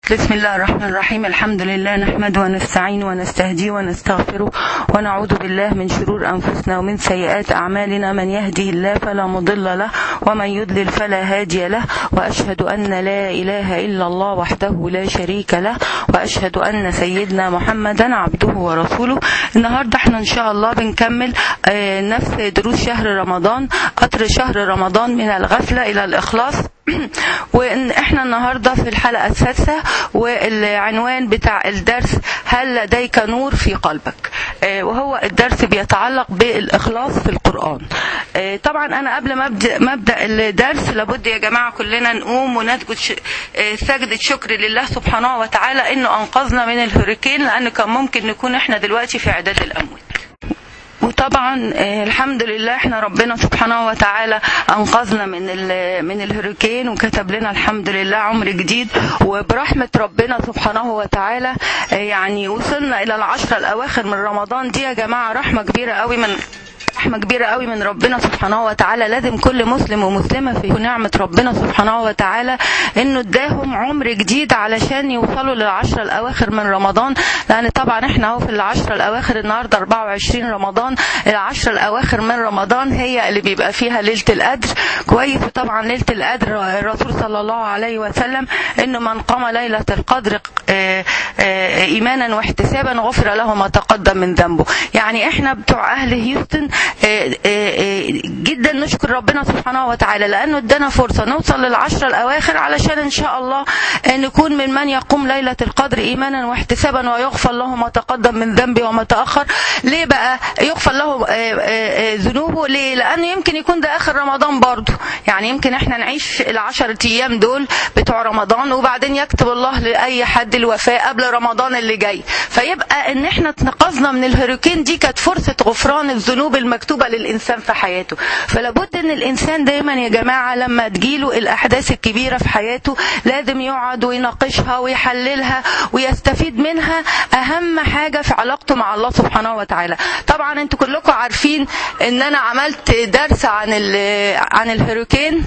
بسم الله الرحمن الرحيم الحمد لله نحمده ونستعين ونستهديه ونستغفره ونعوذ بالله من شرور أنفسنا ومن سيئات أعمالنا من يهده الله فلا مضل له ومن يضلل فلا هادي له وأشهد أن لا إله إلا الله وحده لا شريك له وأشهد أن سيدنا محمدا عبده ورسوله النهاردة احنا إن شاء الله بنكمل آه، نفس دروس شهر رمضان قطر شهر رمضان من الغفلة إلى الإخلاص وان احنا النهارده في الحلقه السادسه والعنوان بتاع الدرس هل لديك نور في قلبك آه، وهو الدرس بيتعلق بالاخلاص في القران آه، طبعا انا قبل ما ابدا ما ابدا الدرس لابد يا جماعه كلنا نقوم ونسجد ش- آه، سجده شكر لله سبحانه وتعالى انه انقذنا من الهوريكين لان كان ممكن نكون احنا دلوقتي في اعداد الاموات وطبعا آه، الحمد لله احنا ربنا سبحانه وتعالى انقذنا من ال- من الهurricane وكتب لنا الحمد لله عمر جديد وبرحمه ربنا سبحانه وتعالى آه، يعني وصلنا الى العشره الاواخر من رمضان دي يا جماعه رحمه كبيره قوي من رحمة كبيرة قوي من ربنا سبحانه وتعالى لازم كل مسلم ومسلمة في نعمة ربنا سبحانه وتعالى انه اداهم عمر جديد علشان يوصلوا للعشرة الاواخر من رمضان لان طبعا احنا اهو في العشرة الاواخر النهاردة 24 رمضان العشرة الاواخر من رمضان هي اللي بيبقى فيها ليلة القدر كويس وطبعا ليلة القدر الرسول صلى الله عليه وسلم انه من قام ليلة القدر آه، آه، ايمانا واحتسابا غفر له ما تقدم من ذنبه يعني احنا بتوع اهل هيوستن آه، آه، آه، جدا نشكر ربنا سبحانه وتعالى لانه ادانا فرصه نوصل للعشره الاواخر علشان ان شاء الله آه، نكون من من يقوم ليله القدر ايمانا واحتسابا ويغفر له ما تقدم من ذنبه وما تاخر ليه بقى يغفر له آه، آه، آه، ذنوبه ليه لانه يمكن يكون ده اخر رمضان برضه يعني يمكن احنا نعيش العشرة ايام دول بتوع رمضان وبعدين يكتب الله لاي حد الوفاء قبل رمضان اللي جاي فيبقى ان احنا اتنقذنا من الهurricane دي كانت فرصه غفران الذنوب المكتوبه للانسان في حياته فلابد ان الانسان دايما يا جماعه لما تجيله الاحداث الكبيره في حياته لازم يقعد ويناقشها ويحللها ويستفيد منها اهم حاجه في علاقته مع الله سبحانه وتعالى طبعا انتوا كلكم عارفين ان انا عملت درس عن ال- عن الهurricane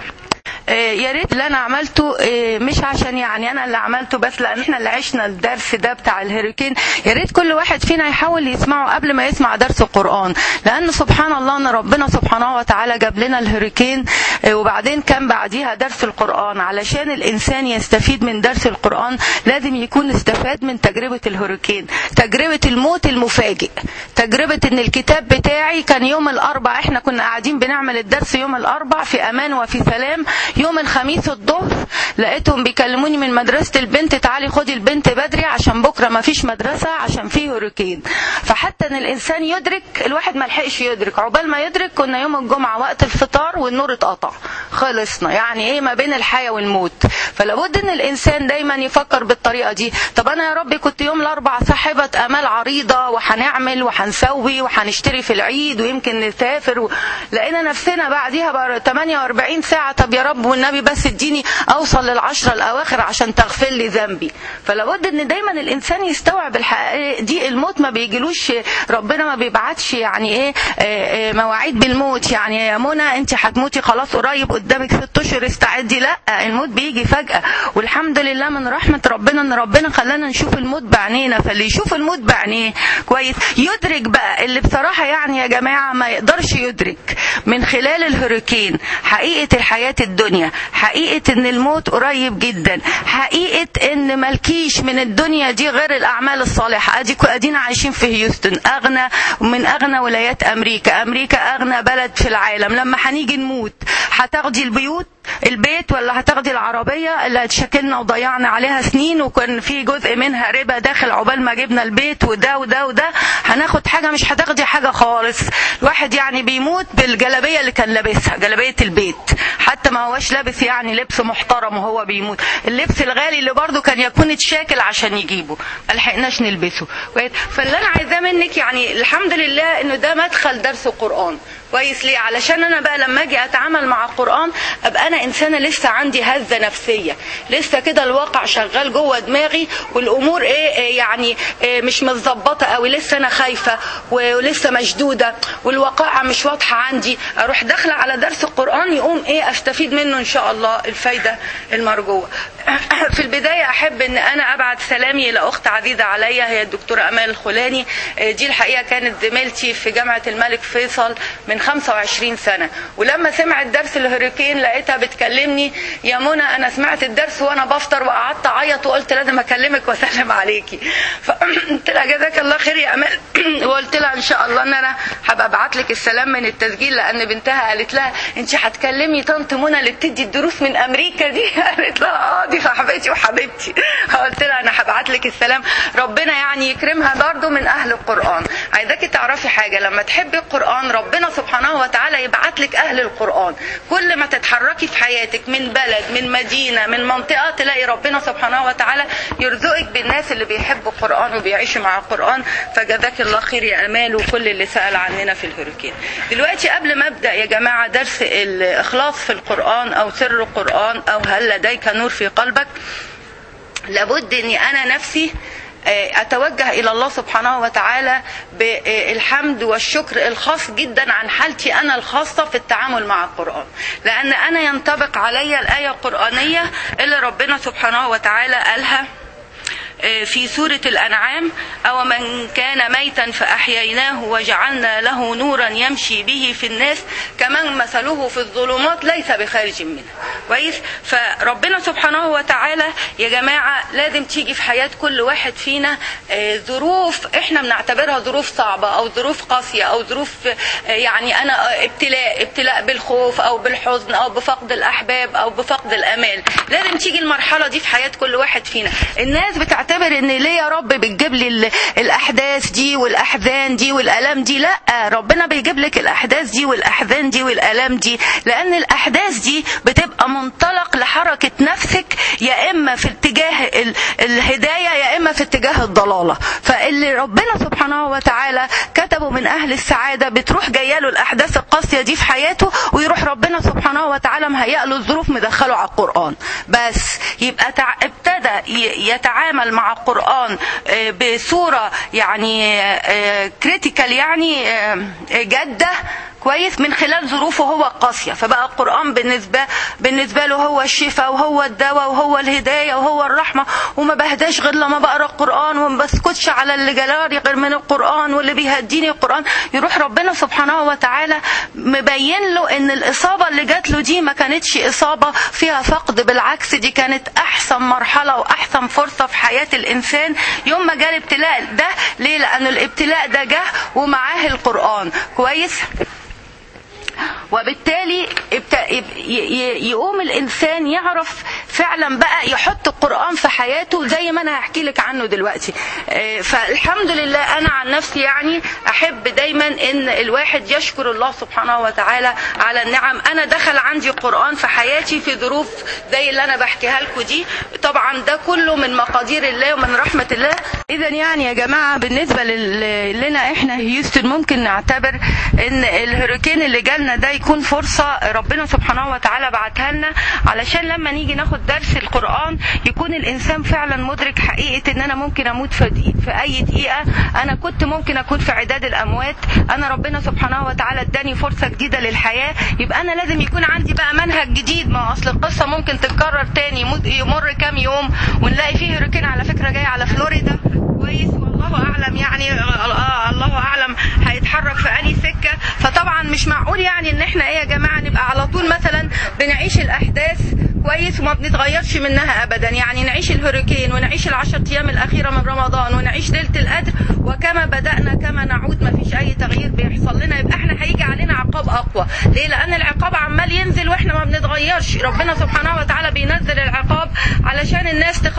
آه، يا ريت اللي انا عملته آه، مش عشان يعني انا اللي عملته بس لان احنا اللي عشنا الدرس ده بتاع الهurricane يا ريت كل واحد فينا يحاول يسمعه قبل ما يسمع درس القران لان سبحان الله ان ربنا سبحانه وتعالى جاب لنا الهurricane آه، وبعدين كان بعديها درس القران علشان الانسان يستفيد من درس القران لازم يكون استفاد من تجربه الهurricane تجربه الموت المفاجئ تجربه ان الكتاب بتاعي كان يوم الاربع احنا كنا قاعدين بنعمل الدرس يوم الاربع في امان وفي سلام يوم الخميس الظهر لقيتهم بيكلموني من مدرسه البنت تعالي خدي البنت بدري عشان بكره ما فيش مدرسه عشان فيه هوريكين فحتى ان الانسان يدرك الواحد ما لحقش يدرك عقبال ما يدرك كنا يوم الجمعه وقت الفطار والنور اتقطع خلصنا يعني ايه ما بين الحياه والموت فلابد ان الانسان دايما يفكر بالطريقه دي طب انا يا ربي كنت يوم الاربع صاحبه امال عريضه وهنعمل وهنسوي وهنشتري في العيد ويمكن نسافر و... لقينا نفسنا بعديها بقى 48 ساعه طب يا رب والنبي بس اديني اوصل للعشره الاواخر عشان تغفر لي ذنبي فلابد ان دايما الانسان يستوعب الحقيقه دي الموت ما بيجيلوش ربنا ما بيبعتش يعني ايه آه، آه، مواعيد بالموت يعني يا منى انت هتموتي خلاص قريب قدامك ست اشهر استعدي لا الموت بيجي فجاه والحمد لله من رحمه ربنا ان ربنا خلانا نشوف الموت بعينينا فاللي يشوف الموت بعينيه كويس يدرك بقى اللي بصراحه يعني يا جماعه ما يقدرش يدرك من خلال الهوريكين حقيقه الحياه الدنيا حقيقه ان الموت قريب جدا حقيقه ان ملكيش من الدنيا دي غير الاعمال الصالحه ادي ادينا عايشين في هيوستن اغنى من اغنى ولايات امريكا امريكا اغنى بلد في العالم لما هنيجي نموت هتاخدي البيوت البيت ولا هتاخدي العربية اللي هتشكلنا وضيعنا عليها سنين وكان في جزء منها ربا داخل عقبال ما جبنا البيت وده وده وده هناخد حاجة مش هتاخدي حاجة خالص الواحد يعني بيموت بالجلابية اللي كان لابسها جلابية البيت حتى ما هوش لابس يعني لبس محترم وهو بيموت اللبس الغالي اللي برضه كان يكون اتشاكل عشان يجيبه ما لحقناش نلبسه كويس؟ فاللي انا عايزاه منك يعني الحمد لله انه ده مدخل درس القرآن كويس ليه علشان انا بقى لما اجي اتعامل مع القرآن ابقى انا انا انسانه لسه عندي هزه نفسيه لسه كده الواقع شغال جوه دماغي والامور ايه إيه يعني إيه مش متظبطه قوي لسه انا خايفه ولسه مشدوده والواقعه مش واضحه عندي اروح داخله على درس القران يقوم ايه استفيد منه ان شاء الله الفايده المرجوه في البدايه احب ان انا ابعت سلامي الى اخت عزيزه عليا هي الدكتوره امال الخلاني دي الحقيقه كانت زميلتي في جامعه الملك فيصل من 25 سنه ولما سمعت درس الهوريكين لقيتها بتكلمني يا منى انا سمعت الدرس وانا بفطر وقعدت اعيط وقلت لازم اكلمك واسلم عليكي فقلت لها جزاك الله خير يا امال وقلت لها ان شاء الله ان انا هبقى ابعت لك السلام من التسجيل لان بنتها قالت لها انت هتكلمي طنط منى اللي بتدي الدروس من امريكا دي قالت لها اه دي صاحبتي وحبيبتي قلت لها انا هبعت لك السلام ربنا يعني يكرمها برضه من اهل القران عايزاكي تعرفي حاجه لما تحبي القران ربنا سبحانه وتعالى يبعت لك اهل القران كل ما تتحركي في حياتك من بلد من مدينه من منطقه تلاقي ربنا سبحانه وتعالى يرزقك بالناس اللي بيحبوا القران وبيعيشوا مع القران فجزاك الله خير يا امال وكل اللي سال عننا في الهوريكين دلوقتي قبل ما ابدا يا جماعه درس الاخلاص في القران او سر القران او هل لديك نور في قلبك لابد اني انا نفسي اتوجه الى الله سبحانه وتعالى بالحمد والشكر الخاص جدا عن حالتي انا الخاصه في التعامل مع القران لان انا ينطبق علي الايه القرانيه اللي ربنا سبحانه وتعالى قالها في سورة الأنعام أو من كان ميتا فأحييناه وجعلنا له نورا يمشي به في الناس كمن مثله في الظلمات ليس بخارج منها كويس فربنا سبحانه وتعالى يا جماعة لازم تيجي في حياة كل واحد فينا ظروف احنا بنعتبرها ظروف صعبة أو ظروف قاسية أو ظروف يعني أنا ابتلاء ابتلاء بالخوف أو بالحزن أو بفقد الأحباب أو بفقد الأمال لازم تيجي المرحلة دي في حياة كل واحد فينا الناس بتعتبر بعتبر ان ليه يا رب بتجيب لي الاحداث دي والاحزان دي والالام دي لا ربنا بيجيب لك الاحداث دي والاحزان دي والالام دي لان الاحداث دي بتبقى منطلق لحركه نفسك يا اما في اتجاه الهدايه يا اما في اتجاه الضلاله فاللي ربنا سبحانه وتعالى كتبه من اهل السعاده بتروح جايه له الاحداث القاسيه دي في حياته ويروح ربنا سبحانه وتعالى مهيئ له الظروف مدخله على القران بس يبقى ابتدى يتعامل مع القرآن بصورة يعني كريتيكال يعني جادة كويس من خلال ظروفه هو القاسية فبقى القرآن بالنسبة بالنسبة له هو الشفاء وهو الدواء وهو الهداية وهو الرحمة وما بهداش غير لما بقرا القرآن وما بسكتش على اللي جلاري غير من القرآن واللي بيهديني القرآن يروح ربنا سبحانه وتعالى مبين له ان الإصابة اللي جات له دي ما كانتش إصابة فيها فقد بالعكس دي كانت أحسن مرحلة وأحسن فرصة في حياة الإنسان يوم ما جاء الابتلاء ده ليه؟ لأن الابتلاء ده جه ومعاه القرآن كويس؟ وبالتالي يقوم الانسان يعرف فعلا بقى يحط القران في حياته زي ما انا هحكي لك عنه دلوقتي فالحمد لله انا عن نفسي يعني احب دايما ان الواحد يشكر الله سبحانه وتعالى على النعم انا دخل عندي قران في حياتي في ظروف زي اللي انا بحكيها لكم دي طبعا ده كله من مقادير الله ومن رحمه الله اذا يعني يا جماعه بالنسبه لنا احنا هيوستن ممكن نعتبر ان الهوريكين اللي جالنا ده يكون فرصة ربنا سبحانه وتعالى بعتها لنا علشان لما نيجي ناخد درس القرآن يكون الإنسان فعلا مدرك حقيقة إن أنا ممكن أموت في, في أي دقيقة أنا كنت ممكن أكون في عداد الأموات أنا ربنا سبحانه وتعالى اداني فرصة جديدة للحياة يبقى أنا لازم يكون عندي بقى منهج جديد ما أصل القصة ممكن تتكرر تاني يمر كام يوم ونلاقي فيه هوريكين على فكرة جاي على فلوريدا كويس والله أعلم يعني الله أعلم هيتحرك في أي سكة فطبعا مش معقول يعني ان احنا ايه يا جماعه نبقى على طول مثلا بنعيش الاحداث كويس وما بنتغيرش منها ابدا يعني نعيش الهوريكين ونعيش العشر ايام الاخيره من رمضان ونعيش ليله القدر وكما بدانا كما نعود ما فيش اي تغيير بيحصل لنا يبقى احنا هيجي علينا عقاب اقوى ليه لان العقاب عمال ينزل واحنا ما بنتغيرش ربنا سبحانه وتعالى بينزل العقاب علشان الناس تخاف ربنا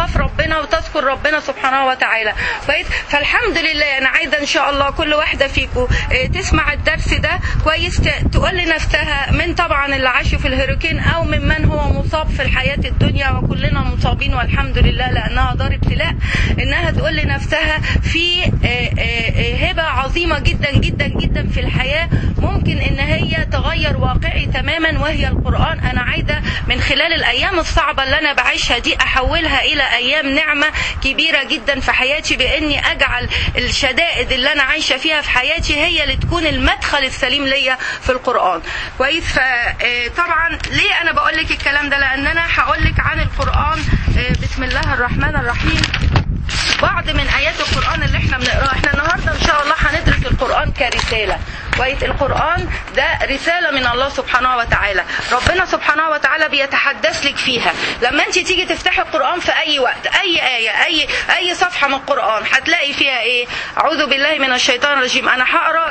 ربنا وتذكر ربنا سبحانه وتعالى كويس فالحمد لله انا عايزه ان شاء الله كل واحده فيكم تسمع الدرس ده كويس تقول لنفسها من طبعا اللي عاشوا في الهيروكين او ممن هو مصاب في الحياه الدنيا وكلنا مصابين والحمد لله لانها دار ابتلاء انها تقول لنفسها في هبه عظيمه جدا جدا جدا في الحياه ممكن ان هي تغير واقعي تماما وهي القران انا عايزه من خلال الايام الصعبه اللي انا بعيشها دي احولها الى ايام نعمه كبيره جدا في حياتي باني اجعل الشدائد اللي انا عايشه فيها في حياتي هي اللي تكون المدخل السليم ليا في القران كويس فطبعا ليه انا بقول لك الكلام ده لان انا هقول لك عن القران بسم الله الرحمن الرحيم بعض من ايات القران اللي احنا بنقراها احنا النهارده ان شاء الله هندرس القران كرساله كويس القران ده رساله من الله سبحانه وتعالى ربنا سبحانه وتعالى بيتحدث لك فيها لما انت تيجي تفتحي القران في اي وقت اي ايه اي اي صفحه من القران هتلاقي فيها ايه اعوذ بالله من الشيطان الرجيم انا هقرا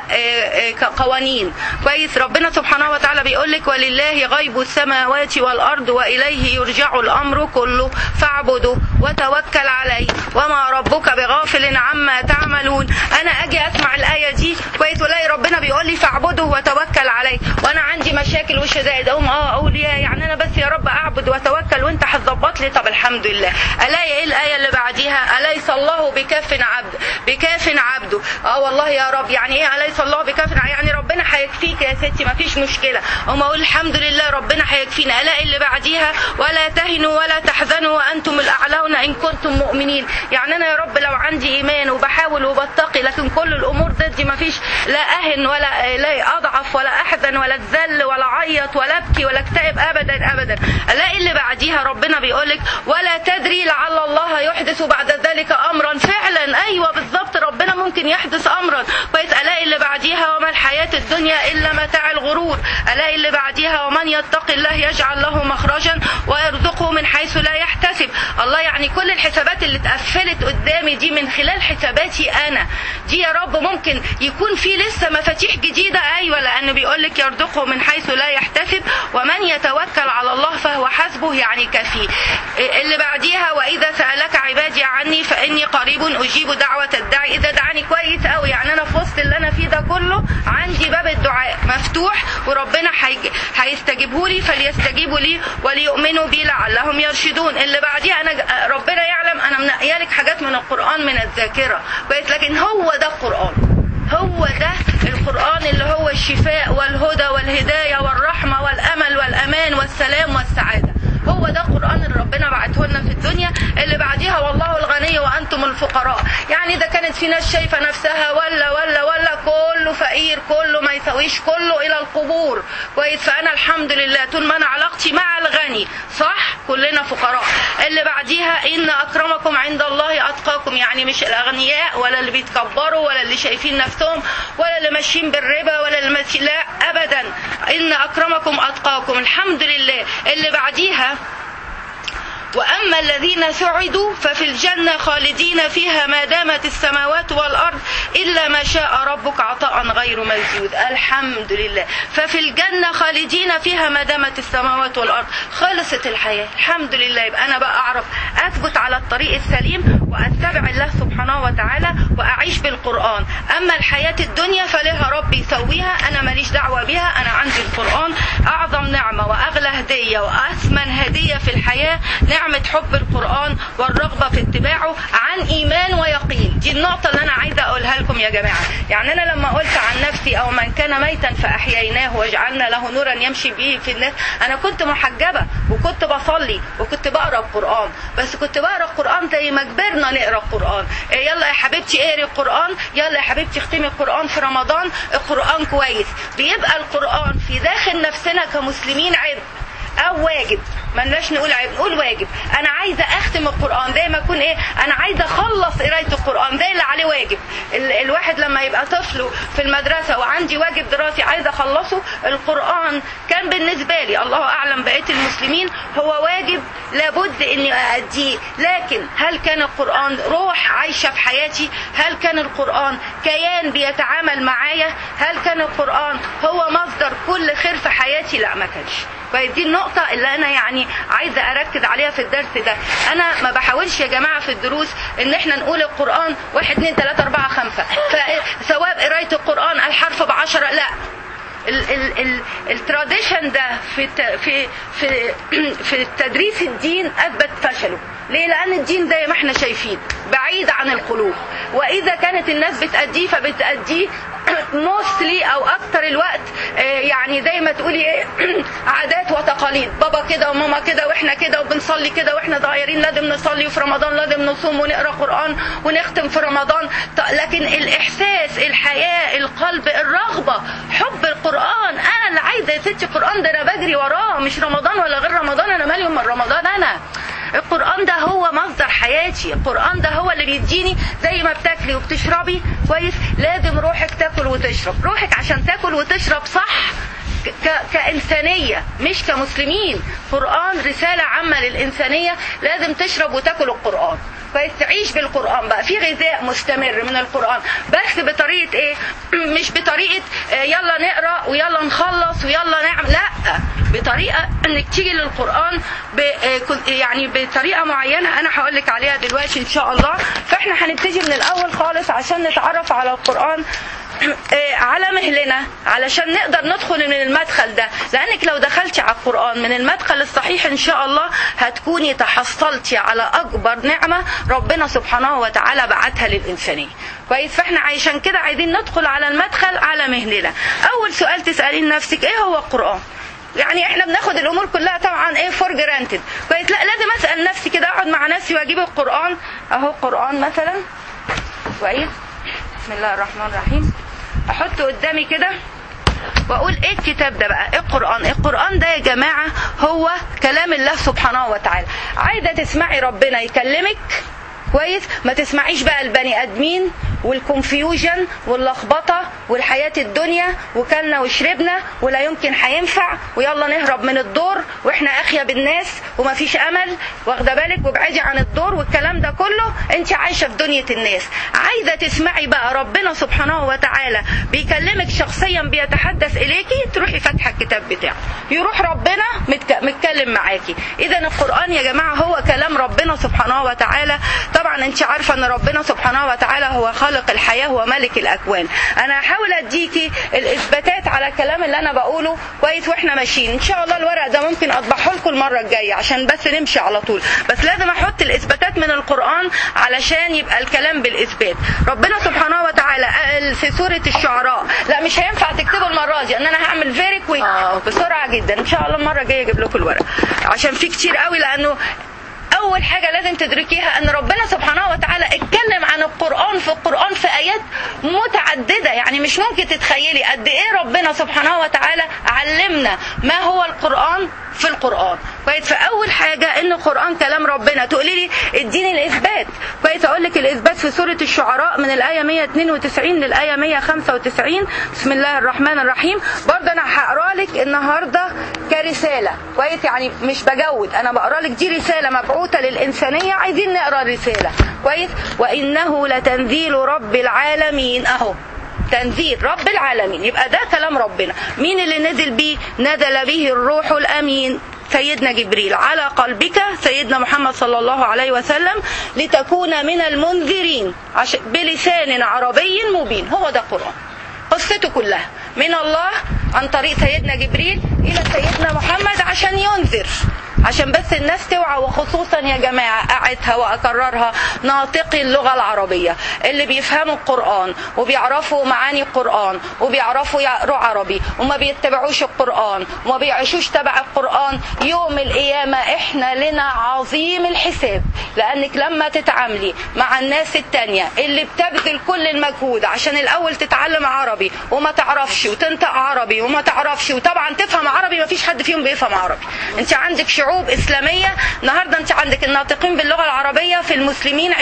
كقوانين كويس ربنا سبحانه وتعالى بيقول لك ولله غيب السماوات والارض واليه يرجع الامر كله فاعبده وتوكل عليه وما ربك بغافل عما تعملون انا اجي اسمع الايه دي كويس ولاقي ربنا بيقول لي فاعبده وتوكل عليه وانا عندي مشاكل وشدائد اقوم اه اقول يا يعني انا بس يا رب اعبد واتوكل وانت هتظبط لي طب الحمد لله الاقي ايه الايه اللي بعديها اليس الله بكاف عبد بكاف عبده اه والله يا رب يعني ايه اليس الله بكاف يعني ربنا هيكفيك يا ستي ما فيش مشكله اقوم اقول الحمد لله ربنا هيكفينا الاقي اللي بعديها ولا تهنوا ولا تحزنوا وانتم الاعلون ان كنتم مؤمنين يعني انا يا رب لو عندي ايمان وبحاول وبتقي لكن كل الامور ضدي ما فيش لا اهن ولا لا اضعف ولا احزن ولا اتذل ولا اعيط ولا ابكي ولا اكتئب ابدا ابدا الاقي اللي بعديها ربنا بيقولك ولا تدري لعل الله يحدث بعد ذلك امرا فعلا ايوه بالظبط ربنا ممكن يحدث امرا كويس الاقي اللي بعديها وما الحياه الدنيا الا متاع الغرور الاقي اللي بعديها ومن يتق الله يجعل له مخرجا ويرزقه من حيث لا يحتسب الله يعني كل الحسابات اللي اتقفلت قدامي دي من خلال حساباتي انا دي يا رب ممكن يكون في لسه مفاتيح جديده ايوه لانه بيقول لك يرزقه من حيث لا يحتسب ومن يتوكل على الله فهو حسبه يعني كفيه اللي بعديها واذا سالك عبادي عني فاني قريب اجيب دعوه الداعي اذا دعاني كويس قوي يعني انا في وسط اللي انا فيه ده كله عندي باب الدعاء مفتوح وربنا هيستجيبه لي فليستجيبوا لي وليؤمنوا بي لعلهم يرشدون اللي بعديها انا ربنا يعلم انا منقيه لك حاجات من القران من الذاكره كويس لكن هو ده القران هو ده القرآن اللي هو الشفاء والهدى والهداية والرحمة والأمل والأمان والسلام والسعادة هو ده القرآن اللي ربنا بعته لنا في الدنيا اللي بعديها والله الغني وأنتم الفقراء يعني إذا كانت في ناس شايفة نفسها ولا ولا ولا كله فقير كله ما يسويش كله إلى القبور كويس فأنا الحمد لله طول ما أنا علاقتي مع الغني صح كلنا فقراء اللي بعديها إن أكرمكم عند الله أتقاكم يعني مش الأغنياء ولا اللي بيتكبروا ولا اللي شايفين نفسهم ولا اللي ماشيين بالربا ولا اللي ماشي لا أبدا إن أكرمكم أتقاكم الحمد لله اللي بعديها وأما الذين سعدوا ففي الجنة خالدين فيها ما دامت السماوات والأرض إلا ما شاء ربك عطاء غير مجدود الحمد لله ففي الجنة خالدين فيها ما دامت السماوات والأرض خلصت الحياة الحمد لله يبقى أنا بقى أعرف أثبت على الطريق السليم وأتبع الله سبحانه وتعالى وأعيش بالقرآن أما الحياة الدنيا فلها ربي يسويها أنا ماليش دعوة بها أنا عندي القرآن أعظم نعمة وأغلى هدية وأثمن هدية في الحياة نعمة حب القرآن والرغبة في اتباعه عن إيمان ويقين دي النقطة اللي أنا عايزة أقولها لكم يا جماعة يعني أنا لما قلت عن نفسي أو من كان ميتا فأحييناه وجعلنا له نورا يمشي به في الناس أنا كنت محجبة وكنت بصلي وكنت بقرأ القرآن بس كنت بقرأ القرآن زي ما كبرنا نقرأ القرآن إيه يلا يا حبيبتي اقري القرآن يلا يا حبيبتي اختمي القرآن في رمضان القرآن كويس بيبقى القرآن في داخل نفسنا كمسلمين عبء او واجب ملناش نقول عيب نقول واجب انا عايزه اختم القران زي ما اكون ايه انا عايزه اخلص قرايه القران ده اللي عليه واجب ال- الواحد لما يبقى طفل في المدرسه وعندي واجب دراسي عايزه اخلصه القران كان بالنسبه لي الله اعلم بقيه المسلمين هو واجب لابد اني ااديه لكن هل كان القران روح عايشه في حياتي هل كان القران كيان بيتعامل معايا هل كان القران هو مصدر كل خير في حياتي لا ما كانش دي النقطة اللي أنا يعني عايزة أركز عليها في الدرس ده أنا ما بحاولش يا جماعة في الدروس إن إحنا نقول القرآن واحد اتنين تلاتة أربعة خمسة فسواء قراية القرآن الحرف بعشرة لا التراديشن ده في في في في تدريس الدين اثبت فشله ليه لان الدين زي ما احنا شايفين بعيد عن القلوب واذا كانت الناس بتاديه فبتاديه موستلي او اكتر الوقت يعني زي ما تقولي ايه عادات وتقاليد بابا كده وماما كده واحنا كده وبنصلي كده واحنا صغيرين لازم نصلي وفي رمضان لازم نصوم ونقرا قران ونختم في رمضان لكن الاحساس الحياه القلب الرغبه حب القران انا اللي عايزه يا ستي القران ده انا بجري وراه مش رمضان ولا غير رمضان انا مالي من رمضان انا القرآن ده هو مصدر حياتي القرآن ده هو اللي بيديني زي ما بتاكلي وبتشربي كويس لازم روحك تاكل وتشرب روحك عشان تاكل وتشرب صح ك- كإنسانية مش كمسلمين قرآن رسالة عامة للإنسانية لازم تشرب وتاكل القرآن كويس تعيش بالقرآن بقى في غذاء مستمر من القرآن بس بطريقة ايه مش بطريقة آه، يلا نقرأ ويلا نخلص ويلا نعمل لا بطريقة انك تيجي للقرآن ب... آه، كن- يعني بطريقة معينة انا هقول لك عليها دلوقتي ان شاء الله فاحنا هنبتدي من الاول خالص عشان نتعرف على القرآن آه، على مهلنا علشان نقدر ندخل من المدخل ده لانك لو دخلتي على القرآن من المدخل الصحيح ان شاء الله هتكوني تحصلتي على اكبر نعمة ربنا سبحانه وتعالى بعتها للانسانية كويس فاحنا عشان كده عايزين ندخل على المدخل على مهلنا اول سؤال تسألين نفسك ايه هو القرآن يعني احنا بناخد الامور كلها طبعا ايه فور جرانتد كويس لا لازم اسال نفسي كده اقعد مع نفسي واجيب القران اهو القران مثلا كويس بسم الله الرحمن الرحيم احطه قدامي كده واقول ايه الكتاب ده بقى ايه القران القران ده يا جماعه هو كلام الله سبحانه وتعالى عايزه تسمعي ربنا يكلمك كويس ما تسمعيش بقى البني ادمين والكونفيوجن واللخبطه والحياه الدنيا وكلنا وشربنا ولا يمكن هينفع ويلا نهرب من الدور واحنا اخيا بالناس ومفيش امل واخده بالك وابعدي عن الدور والكلام ده كله انت عايشه في دنيا الناس عايزه تسمعي بقى ربنا سبحانه وتعالى بيكلمك شخصيا بيتحدث اليكي تروحي فاتحه الكتاب بتاعه يروح ربنا متك- متكلم معاكي اذا القران يا جماعه هو كلام ربنا سبحانه وتعالى طبعا انت عارفه ان ربنا سبحانه وتعالى هو خالق الحياه هو ملك الاكوان انا هحاول اديكي الاثباتات على الكلام اللي انا بقوله كويس واحنا ماشيين ان شاء الله الورق ده ممكن اطبعه لكم المره الجايه عشان بس نمشي على طول بس لازم احط الاثباتات من القران علشان يبقى الكلام بالاثبات ربنا سبحانه وتعالى قال في سوره الشعراء لا مش هينفع تكتبوا المره دي ان انا هعمل فيري كويك بسرعه جدا ان شاء الله المره الجايه اجيب لكم الورق عشان في كتير قوي لانه اول حاجه لازم تدركيها ان ربنا سبحانه وتعالى اتكلم عن القران في القران في ايات متعدده يعني مش ممكن تتخيلي قد ايه ربنا سبحانه وتعالى علمنا ما هو القران في القران كويس فاول حاجه ان القران كلام ربنا تقولي لي اديني الاثبات كويس اقول لك الاثبات في سوره الشعراء من الايه 192 للايه 195 بسم الله الرحمن الرحيم برضه انا هقرا لك النهارده كرساله كويس يعني مش بجود انا بقرا لك دي رساله مبعوثه للانسانيه عايزين نقرا الرساله كويس وانه لتنزيل رب العالمين اهو تنزيل رب العالمين يبقى ده كلام ربنا مين اللي نزل بيه نزل به الروح الامين سيدنا جبريل على قلبك سيدنا محمد صلى الله عليه وسلم لتكون من المنذرين عش- بلسان عربي مبين هو ده القرآن قصته كلها من الله عن طريق سيدنا جبريل إلى سيدنا محمد عشان ينذر عشان بس الناس توعى وخصوصا يا جماعة أعدها وأكررها ناطقي اللغة العربية اللي بيفهموا القرآن وبيعرفوا معاني القرآن وبيعرفوا يقروا عربي وما بيتبعوش القرآن وما بيعيشوش تبع القرآن يوم القيامة احنا لنا عظيم الحساب لأنك لما تتعاملي مع الناس التانية اللي بتبذل كل المجهود عشان الأول تتعلم عربي وما تعرفش وتنطق عربي وما تعرفش وطبعا تفهم عربي ما فيش حد فيهم بيفهم عربي انت عندك شعوب إسلامية النهاردة انت عندك الناطقين باللغة العربية في المسلمين 20%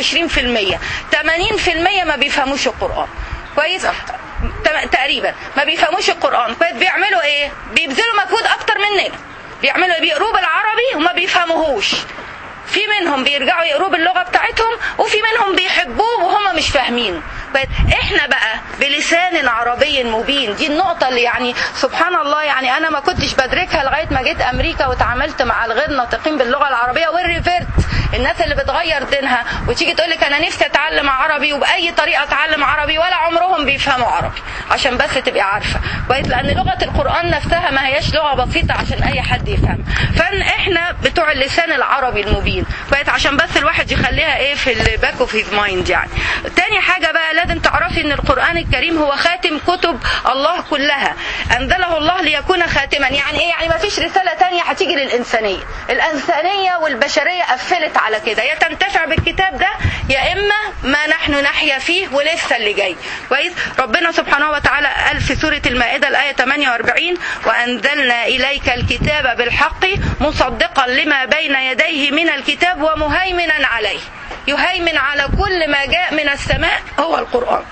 80% ما بيفهموش القرآن كويس تم- تقريبا ما بيفهموش القرآن كويس بيعملوا ايه بيبذلوا مجهود اكتر مننا بيعملوا إيه؟ بيقروه بالعربي وما بيفهموهوش في منهم بيرجعوا يقروه باللغه بتاعتهم وفي منهم بيحبوه وهم مش فاهمينه احنا بقى بلسان عربي مبين دي النقطه اللي يعني سبحان الله يعني انا ما كنتش بدركها لغايه ما جيت امريكا وتعاملت مع الغير ناطقين باللغه العربيه والريفيرت الناس اللي بتغير دينها وتيجي تقول لك انا نفسي اتعلم عربي وباي طريقه اتعلم عربي ولا عمرهم بيفهموا عربي عشان بس تبقي عارفه كويس لان لغه القران نفسها ما هياش لغه بسيطه عشان اي حد يفهم فاحنا بتوع اللسان العربي المبين كويس عشان بس الواحد يخليها ايه في الباك اوف هيز مايند يعني تاني حاجه بقى لازم تعرفي ان القران الكريم هو خاتم كتب الله كلها انزله الله ليكون خاتما يعني ايه يعني ما فيش رساله تانية هتيجي للانسانيه الانسانيه والبشريه قفلت على كده يا تنتفع بالكتاب ده يا اما ما نحن نحيا فيه ولسه اللي جاي كويس ربنا سبحانه وتعالى قال في سوره المائده الايه 48 وانزلنا اليك الكتاب بالحق مصدقا لما بين يديه من الكتاب ومهيمنا عليه يهيمن على كل ما جاء من السماء هو القرآن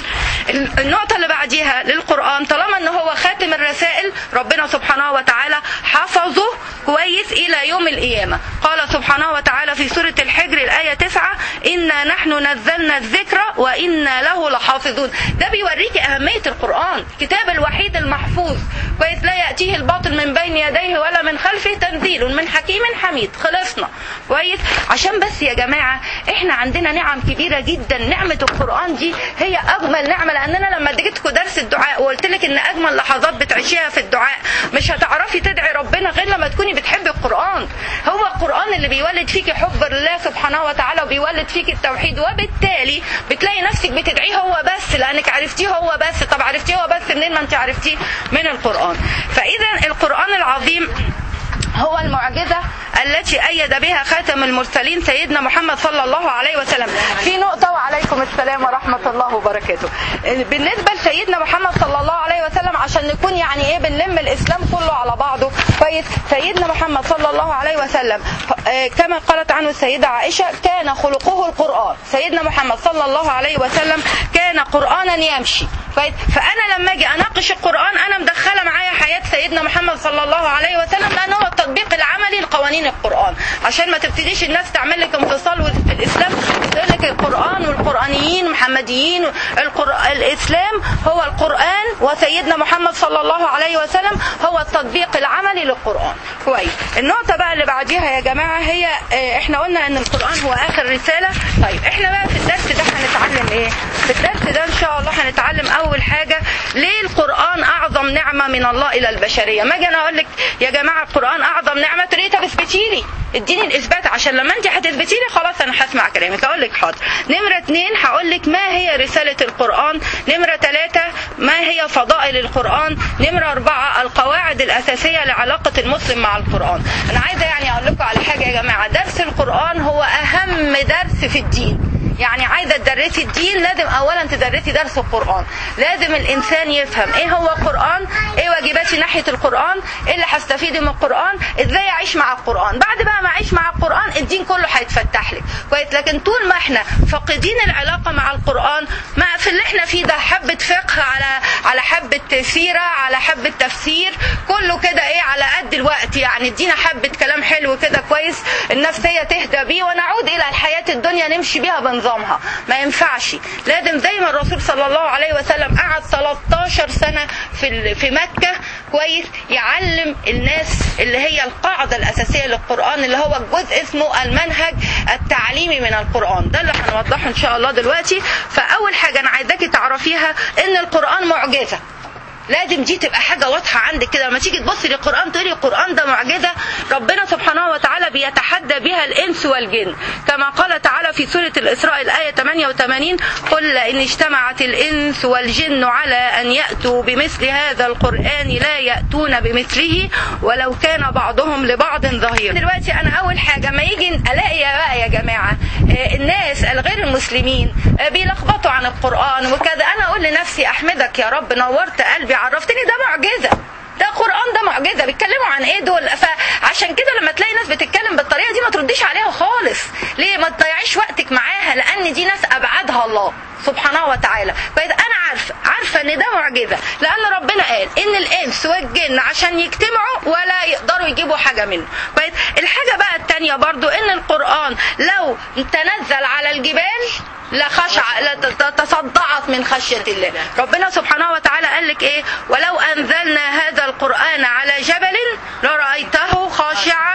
النقطة اللي بعديها للقرآن طالما ان هو خاتم الرسائل ربنا سبحانه وتعالى حفظه كويس إلى يوم القيامة قال سبحانه وتعالى في سورة الحجر الآية 9 إنا نحن نزلنا الذكر وإنا له لحافظون ده بيوريك أهمية القرآن الكتاب الوحيد المحفوظ كويس لا يأتيه الباطل من بين يديه ولا من خلفه تنزيل من حكيم حميد خلصنا كويس عشان بس يا جماعة احنا عندنا نعم كبيرة جدا نعمة القرآن دي هي أجمل نعمة لأننا لما اديتكم درس الدعاء وقلت لك إن أجمل لحظات بتعيشيها في الدعاء مش هتعرفي تدعي ربنا غير لما تكوني بتحبي القرآن هو القرآن اللي بيولد فيكي حب الله سبحانه وتعالى وبيولد فيكي التوحيد وبالتالي بتلاقي نفسك بتدعيه هو بس لأنك عرفتيه هو بس طب عرفتيه هو بس منين ما أنت عرفتيه من القرآن فإذا القرآن العظيم هو المعجزة التي أيد بها خاتم المرسلين سيدنا محمد صلى الله عليه وسلم في نقطة وعليكم السلام ورحمة الله وبركاته بالنسبة لسيدنا محمد صلى الله عليه وسلم عشان نكون يعني ايه بنلم الإسلام كله على بعضه كويس سيدنا محمد صلى الله عليه وسلم كما قالت عنه السيدة عائشة كان خلقه القرآن سيدنا محمد صلى الله عليه وسلم كان قرآنا يمشي كويس فأنا لما أجي أناقش القرآن أنا مدخلة معايا حياة سيدنا محمد صلى الله عليه وسلم لأن هو التطبيق العملي لقوانين القرآن عشان ما تبتديش الناس تعمل لك انفصال في الإسلام تقول لك القرآن والقرآنيين محمديين القر... الإسلام هو القرآن وسيدنا محمد صلى الله عليه وسلم هو التطبيق العملي للقرآن كويس النقطة بقى اللي بعديها يا جماعة هي احنا قلنا ان القرآن هو آخر رسالة طيب احنا بقى في الدرس ده هنتعلم ايه في الدرس ده ان شاء الله هنتعلم اول حاجة ليه القرآن اعظم نعمة من الله الى البشرية ما اجي انا اقول لك يا جماعة القرآن اعظم نعمة تريد تثبتي لي اديني الاثبات عشان لما انت هتثبتي لي خلاص انا هسمع كلامك اقول لك حاضر نمرة اتنين هقول لك ما هي رسالة القرآن نمرة ثلاثة ما هي فضائل القرآن نمرة أربعة القواعد الأساسية لعلاقة المسلم مع القرآن أنا عايزة يعني أقول لكم على حاجة يا جماعة درس القرآن هو أهم درس في الدين يعني عايزه تدرسي الدين لازم اولا تدرسي درس القران لازم الانسان يفهم ايه هو القران ايه واجباتي ناحيه القران ايه اللي هستفيده من القران ازاي اعيش مع القران بعد بقى ما اعيش مع القران الدين كله هيتفتح لك كويس لكن طول ما احنا فاقدين العلاقه مع القران ما في اللي احنا فيه ده حبه فقه على على حبه سيره على حبه تفسير كله كده ايه على قد الوقت يعني ادينا حبه كلام حلو كده كويس النفسيه تهدى بيه ونعود الى الحياه الدنيا نمشي بيها بنظام نظامها ما ينفعش لازم زي ما الرسول صلى الله عليه وسلم قعد 13 سنة في في مكة كويس يعلم الناس اللي هي القاعدة الأساسية للقرآن اللي هو الجزء اسمه المنهج التعليمي من القرآن ده اللي هنوضحه إن شاء الله دلوقتي فأول حاجة أنا عايزاكي تعرفيها إن القرآن معجزة لازم دي تبقى حاجه واضحه عندك كده لما تيجي تبصي للقران تقولي القران ده معجزه ربنا سبحانه وتعالى بيتحدى بها الانس والجن كما قال تعالى في سوره الاسراء الايه 88 قل ان اجتمعت الانس والجن على ان ياتوا بمثل هذا القران لا ياتون بمثله ولو كان بعضهم لبعض ظهير دلوقتي انا اول حاجه ما يجي الاقي بقى يا جماعه الناس الغير المسلمين بيلخبطوا عن القران وكذا انا اقول لنفسي احمدك يا رب نورت قلبي عرفتني ده معجزه ده قرآن ده معجزه بيتكلموا عن ايه دول فعشان كده لما تلاقي ناس بتتكلم بالطريقه دي ما ترديش عليها خالص ليه ما تضيعيش وقتك معاها لان دي ناس ابعدها الله سبحانه وتعالى فاذا انا عارفه عارفه ان ده معجزه لان ربنا قال ان الانس والجن عشان يجتمعوا ولا يقدروا يجيبوا حاجه منه كويس الحاجه بقى الثانيه برضو ان القران لو تنزل على الجبال لخشع تصدعت من خشية الله ربنا سبحانه وتعالى قال لك ايه ولو انزلنا هذا القرآن على جبل لرأيته خاشعا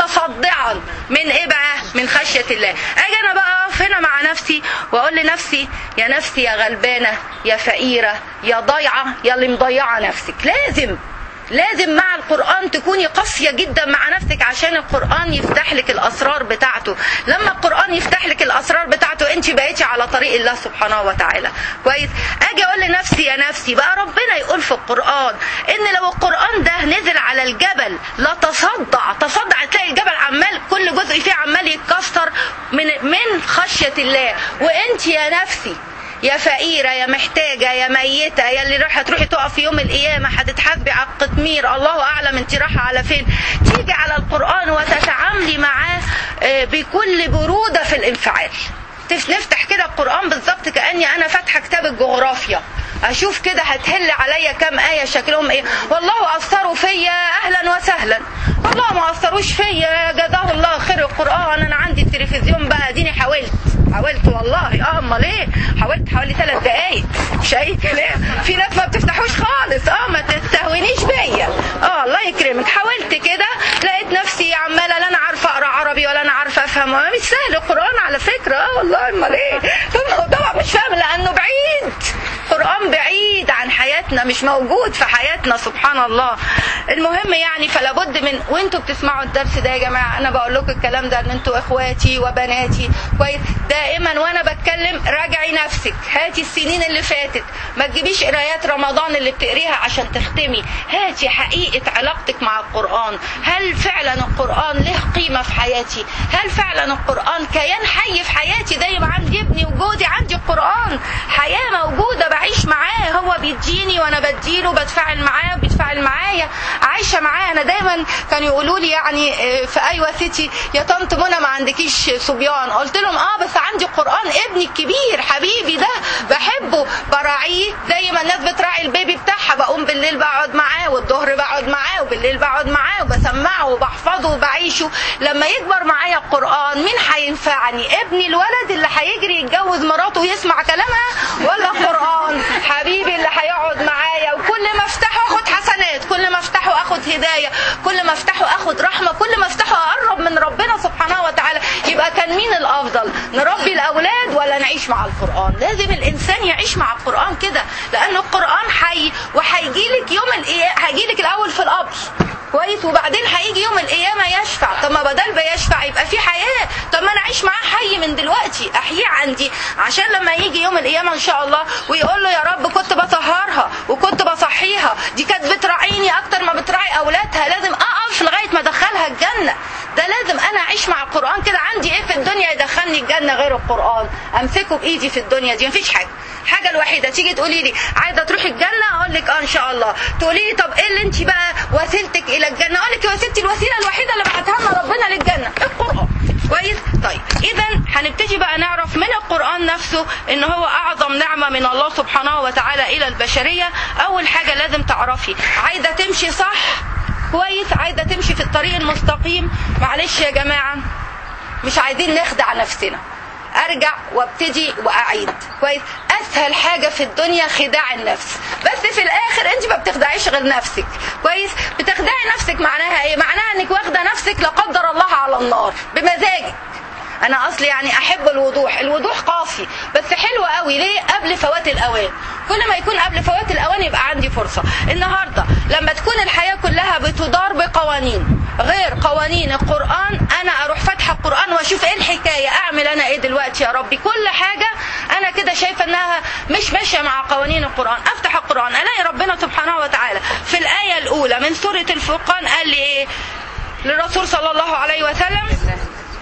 متصدعا من ايه بقى من خشية الله اجي انا بقى اقف هنا مع نفسي واقول لنفسي يا نفسي يا غلبانة يا فقيرة يا ضايعة يا اللي مضيعة نفسك لازم لازم مع القرآن تكوني قاسية جدا مع نفسك عشان القرآن يفتح لك الأسرار بتاعته لما القرآن يفتح لك الأسرار بتاعته أنت بقيتي على طريق الله سبحانه وتعالى كويس أجي أقول لنفسي يا نفسي بقى ربنا يقول في القرآن إن لو القرآن ده نزل على الجبل لتصدع تصدع تلاقي الجبل عمال كل جزء فيه عمال يتكسر من من خشية الله وأنت يا نفسي يا فقيرة يا محتاجة يا ميتة يا اللي راح هتروحي تقف في يوم القيامة هتتحاسبي على القطمير الله أعلم أنت رايحة على فين تيجي على القرآن وتتعاملي معاه بكل برودة في الانفعال نفتح كده القرآن بالظبط كأني أنا فاتحة كتاب الجغرافيا أشوف كده هتهل عليا كام آية شكلهم إيه والله أثروا فيا أهلا وسهلا والله ما أثروش فيا جزاه الله خير القرآن أنا عندي التلفزيون بقى اديني حاولت حاولت والله اه امال ايه حاولت حوالي ثلاث دقايق مش اي كلام في ناس ما بتفتحوش خالص اه ما تستهونيش بيا اه الله يكرمك حاولت كده لقيت نفسي عماله لا انا عارفه اقرا عربي ولا انا عارفه افهم مش سهل القران على فكره اه والله امال ايه طبعا مش فاهم لانه بعيد القرآن بعيد عن حياتنا مش موجود في حياتنا سبحان الله المهم يعني فلا بد من وانتوا بتسمعوا الدرس ده يا جماعة انا بقول لكم الكلام ده ان انتوا اخواتي وبناتي كويس دائما وانا بتكلم راجعي نفسك هاتي السنين اللي فاتت ما تجيبيش قرايات رمضان اللي بتقريها عشان تختمي هاتي حقيقة علاقتك مع القرآن هل فعلا القرآن له قيمة في حياتي هل فعلا القرآن كيان حي في حياتي زي ما عندي ابني وجودي عندي القرآن حياة موجودة بعيش معاه هو بيديني وانا بديله بتفاعل معاه وبيتفاعل معايا عايشه معاه انا دايما كانوا يقولوا لي يعني في ايوه سيتي يا طنط منى ما عندكيش صبيان قلت لهم اه بس عندي قران ابني الكبير حبيبي ده بحبه براعيه زي ما الناس بتراعي البيبي بتاعها بقوم بالليل بقعد معاه والظهر بقعد معاه وبالليل بقعد معاه وبسمعه وبحفظه وبعيشه لما يكبر معايا القران مين هينفعني ابني الولد اللي هيجري يتجوز مراته ويسمع كلامها ولا القران حبيبي اللي هيقعد معايا وكل ما افتحه اخد حسنات كل ما افتحه اخد هدايه كل ما افتحه اخد رحمه كل ما افتحه اقرب من ربنا سبحانه وتعالى يبقى كان مين الافضل نربي الاولاد ولا نعيش مع القران لازم الانسان يعيش مع القران كده لان القران حي وهيجي لك يوم القيامه هيجي لك الاول في القبر كويس وبعدين هيجي يوم القيامه يشفع طب ما بدل ما يشفع يبقى في حياه طب ما انا اعيش معاه حي من دلوقتي احييه عندي عشان لما يجي يوم القيامه ان شاء الله ويقول له يا رب كنت بطهرها وكنت بصحيها دي كانت بتراعيني اكتر ما بتراعي اولادها لازم اقف لغايه ما ادخلها الجنه ده لازم انا اعيش مع القران كده عندي ايه في الدنيا يدخلني الجنه غير القران امسكه بايدي في الدنيا دي مفيش حاجه الحاجه الوحيده تيجي تقولي لي عايزه تروحي الجنه اقول لك اه ان شاء الله تقولي لي طب ايه اللي انت بقى وسيلتك الى الجنه اقول لك يا ستي الوسيله الوحيده اللي بعتها لنا ربنا للجنه القران كويس طيب اذا هنبتدي بقى نعرف من القران نفسه ان هو اعظم نعمه من الله سبحانه وتعالى الى البشريه اول حاجه لازم تعرفي عايزه تمشي صح كويس عايزه تمشي في الطريق المستقيم معلش يا جماعه مش عايزين نخدع نفسنا ارجع وابتدي واعيد كويس اسهل حاجه في الدنيا خداع النفس بس في الاخر انت ما بتخدعيش غير نفسك كويس بتخدعي نفسك معناها ايه معناها انك واخده نفسك لا قدر الله على النار بمزاجك انا اصلي يعني احب الوضوح الوضوح قاسي بس حلو قوي ليه قبل فوات الاوان كل ما يكون قبل فوات الاوان يبقى عندي فرصه النهارده لما تكون الحياه كلها بتدار بقوانين غير قوانين القران انا اروح فاتحه القران واشوف ايه الحكايه اعمل انا ايه دلوقتي يا ربي كل حاجه انا كده شايفه انها مش ماشيه مع قوانين القران افتح القران الاقي ربنا سبحانه وتعالى في الايه الاولى من سوره الفرقان قال لي ايه للرسول صلى الله عليه وسلم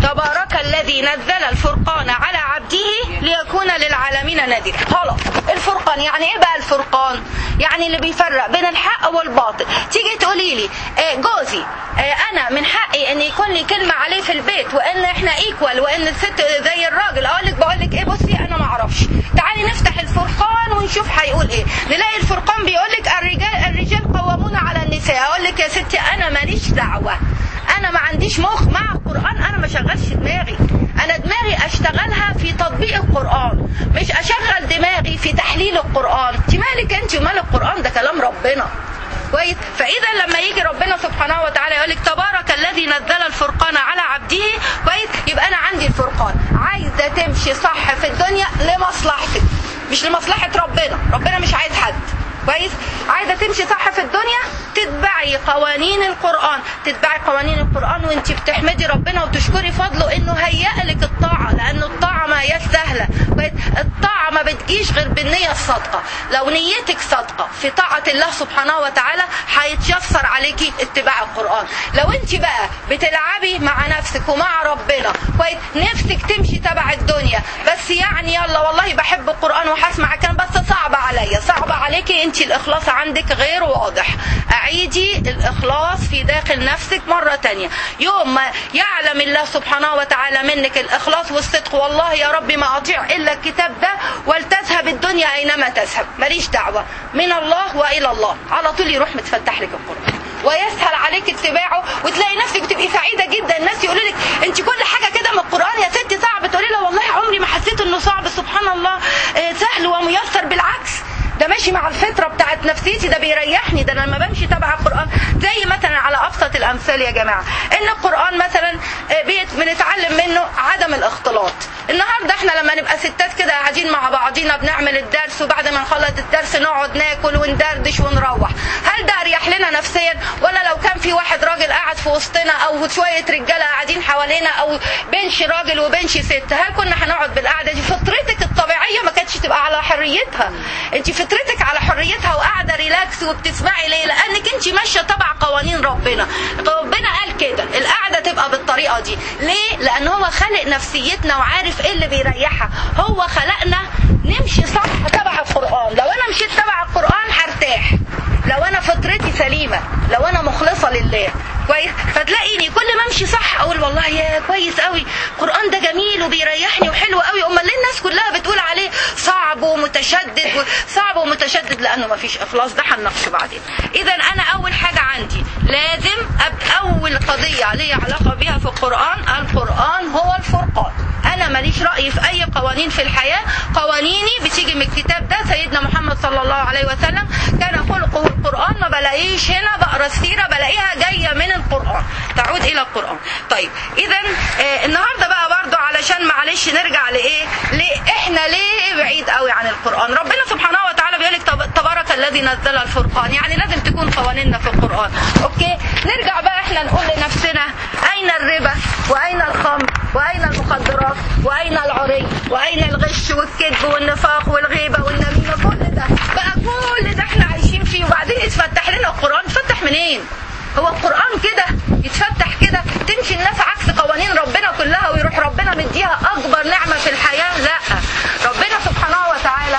تبارك الذي نزل الفرقان على عبده ليكون للعالمين نذيرا خلاص الفرقان يعني ايه بقى الفرقان يعني اللي بيفرق بين الحق والباطل تيجي تقولي لي آه، جوزي آه، انا من حقي ان يكون لي كلمه عليه في البيت وان احنا ايكوال وان الست زي الراجل اقول لك بقول لك ايه بصي انا ما اعرفش تعالي نفتح الفرقان ونشوف هيقول ايه نلاقي الفرقان بيقول لك الرجال الرجال قوامون على النساء اقول لك يا ستي انا ماليش دعوه انا ما عنديش مخ مع القران انا ما شغلش دماغي انا دماغي اشتغلها في تطبيق القران مش اشغل دماغي في تحليل القران انت مالك انت ومال القران ده كلام ربنا كويس فاذا لما يجي ربنا سبحانه وتعالى يقول لك تبارك الذي نزل الفرقان على عبده كويس يبقى انا عندي الفرقان عايزه تمشي صح في الدنيا لمصلحتك مش لمصلحه ربنا ربنا مش عايز حد كويس عايزه تمشي صح في الدنيا تتبعي قوانين القران تتبعي قوانين القران وانت بتحمدي ربنا وتشكري فضله انه هيأ لك الطاعه لان الطاعه ما هياش سهله كويس؟ الطاعه ما بتجيش غير بالنيه الصادقه لو نيتك صادقه في طاعه الله سبحانه وتعالى هيتيسر عليكي اتباع القران لو انت بقى بتلعبي مع نفسك ومع ربنا كويس نفسك تمشي تبع الدنيا بس يعني يلا والله بحب القران وهسمع كان بس صعب عليا صعب عليكي انت الاخلاص عندك غير واضح اعيدي الاخلاص في داخل نفسك مره تانية يوم ما يعلم الله سبحانه وتعالى منك الاخلاص والصدق والله يا ربي ما اطيع الا الكتاب ده ولتذهب الدنيا اينما تذهب ماليش دعوه من الله والى الله على طول يروح متفتح لك القران ويسهل عليك اتباعه وتلاقي نفسك تبقي سعيده جدا الناس يقولوا لك انت كل حاجه كده من القران يا ستي صعب تقولي له والله عمري ما حسيت انه صعب سبحان الله آه، سهل وميسر بالعكس ده ماشي مع الفطره بتاعت نفسيتي ده بيريحني ده انا لما بمشي تبع القران زي مثلا على ابسط الامثال يا جماعه ان القران مثلا آه، بيت بنتعلم منه عدم الاختلاط النهارده احنا لما نبقى ستات كده قاعدين مع بعضينا بنعمل الدرس وبعد ما نخلص الدرس نقعد ناكل وندردش ونروح هل ده اريح لنا نفسيا ولا لو كان في واحد راجل قاعد في وسطنا او شويه رجاله قاعدين حوالينا او بنش راجل وبنش ست هل كنا هنقعد بالقعده دي فطرتك الطبيعيه ما كانتش تبقى على حريتها انت فطرتك على حريتها وقاعده ريلاكس وبتسمعي ليه لانك انت ماشيه تبع قوانين ربنا ربنا قال كده القعده تبقى بالطريقه دي ليه لان هو خلق نفسيتنا وعارف ايه اللي بيريحها هو خلقنا نمشي صح تبع القران لو انا مشيت تبع القران هرتاح لو انا فطرتي سليمه لو انا مخلصه لله كويس فتلاقيني كل ما امشي صح اقول والله يا كويس قوي القران ده جميل وبيريحني وحلو قوي امال ليه الناس كلها بتقول عليه صعب ومتشدد صعب ومتشدد لانه ما فيش اخلاص ده هنناقشه بعدين اذا انا اول حاجه عندي لازم أب اول قضيه ليا علاقه بيها في القران القران هو الفرقان انا ماليش راي في اي قوانين في الحياه قوانيني بتيجي من الكتاب ده سيدنا محمد صلى الله عليه وسلم كان خلقه القران ما بلاقيش هنا بقرا السيره بلاقيها جايه من القران تعود الى القران طيب اذا آه النهارده بقى برضو علشان معلش نرجع لايه ليه احنا ليه بعيد قوي عن القران ربنا سبحانه وتعالى بيقول لك تب- تبارك الذي نزل الفرقان يعني لازم تكون قوانيننا في القران اوكي نرجع بقى احنا نقول لنفسنا اين الربا واين الخمر واين المخدرات واين العري واين الغش والكذب والنفاق والغيبه والنميمه كل ده بقى كل ده احنا عايشين فيه وبعدين يتفتح لنا القران يتفتح منين هو القرآن كده يتفتح كده تمشي الناس عكس قوانين ربنا كلها ويروح ربنا مديها أكبر نعمة في الحياة لا ربنا سبحانه وتعالى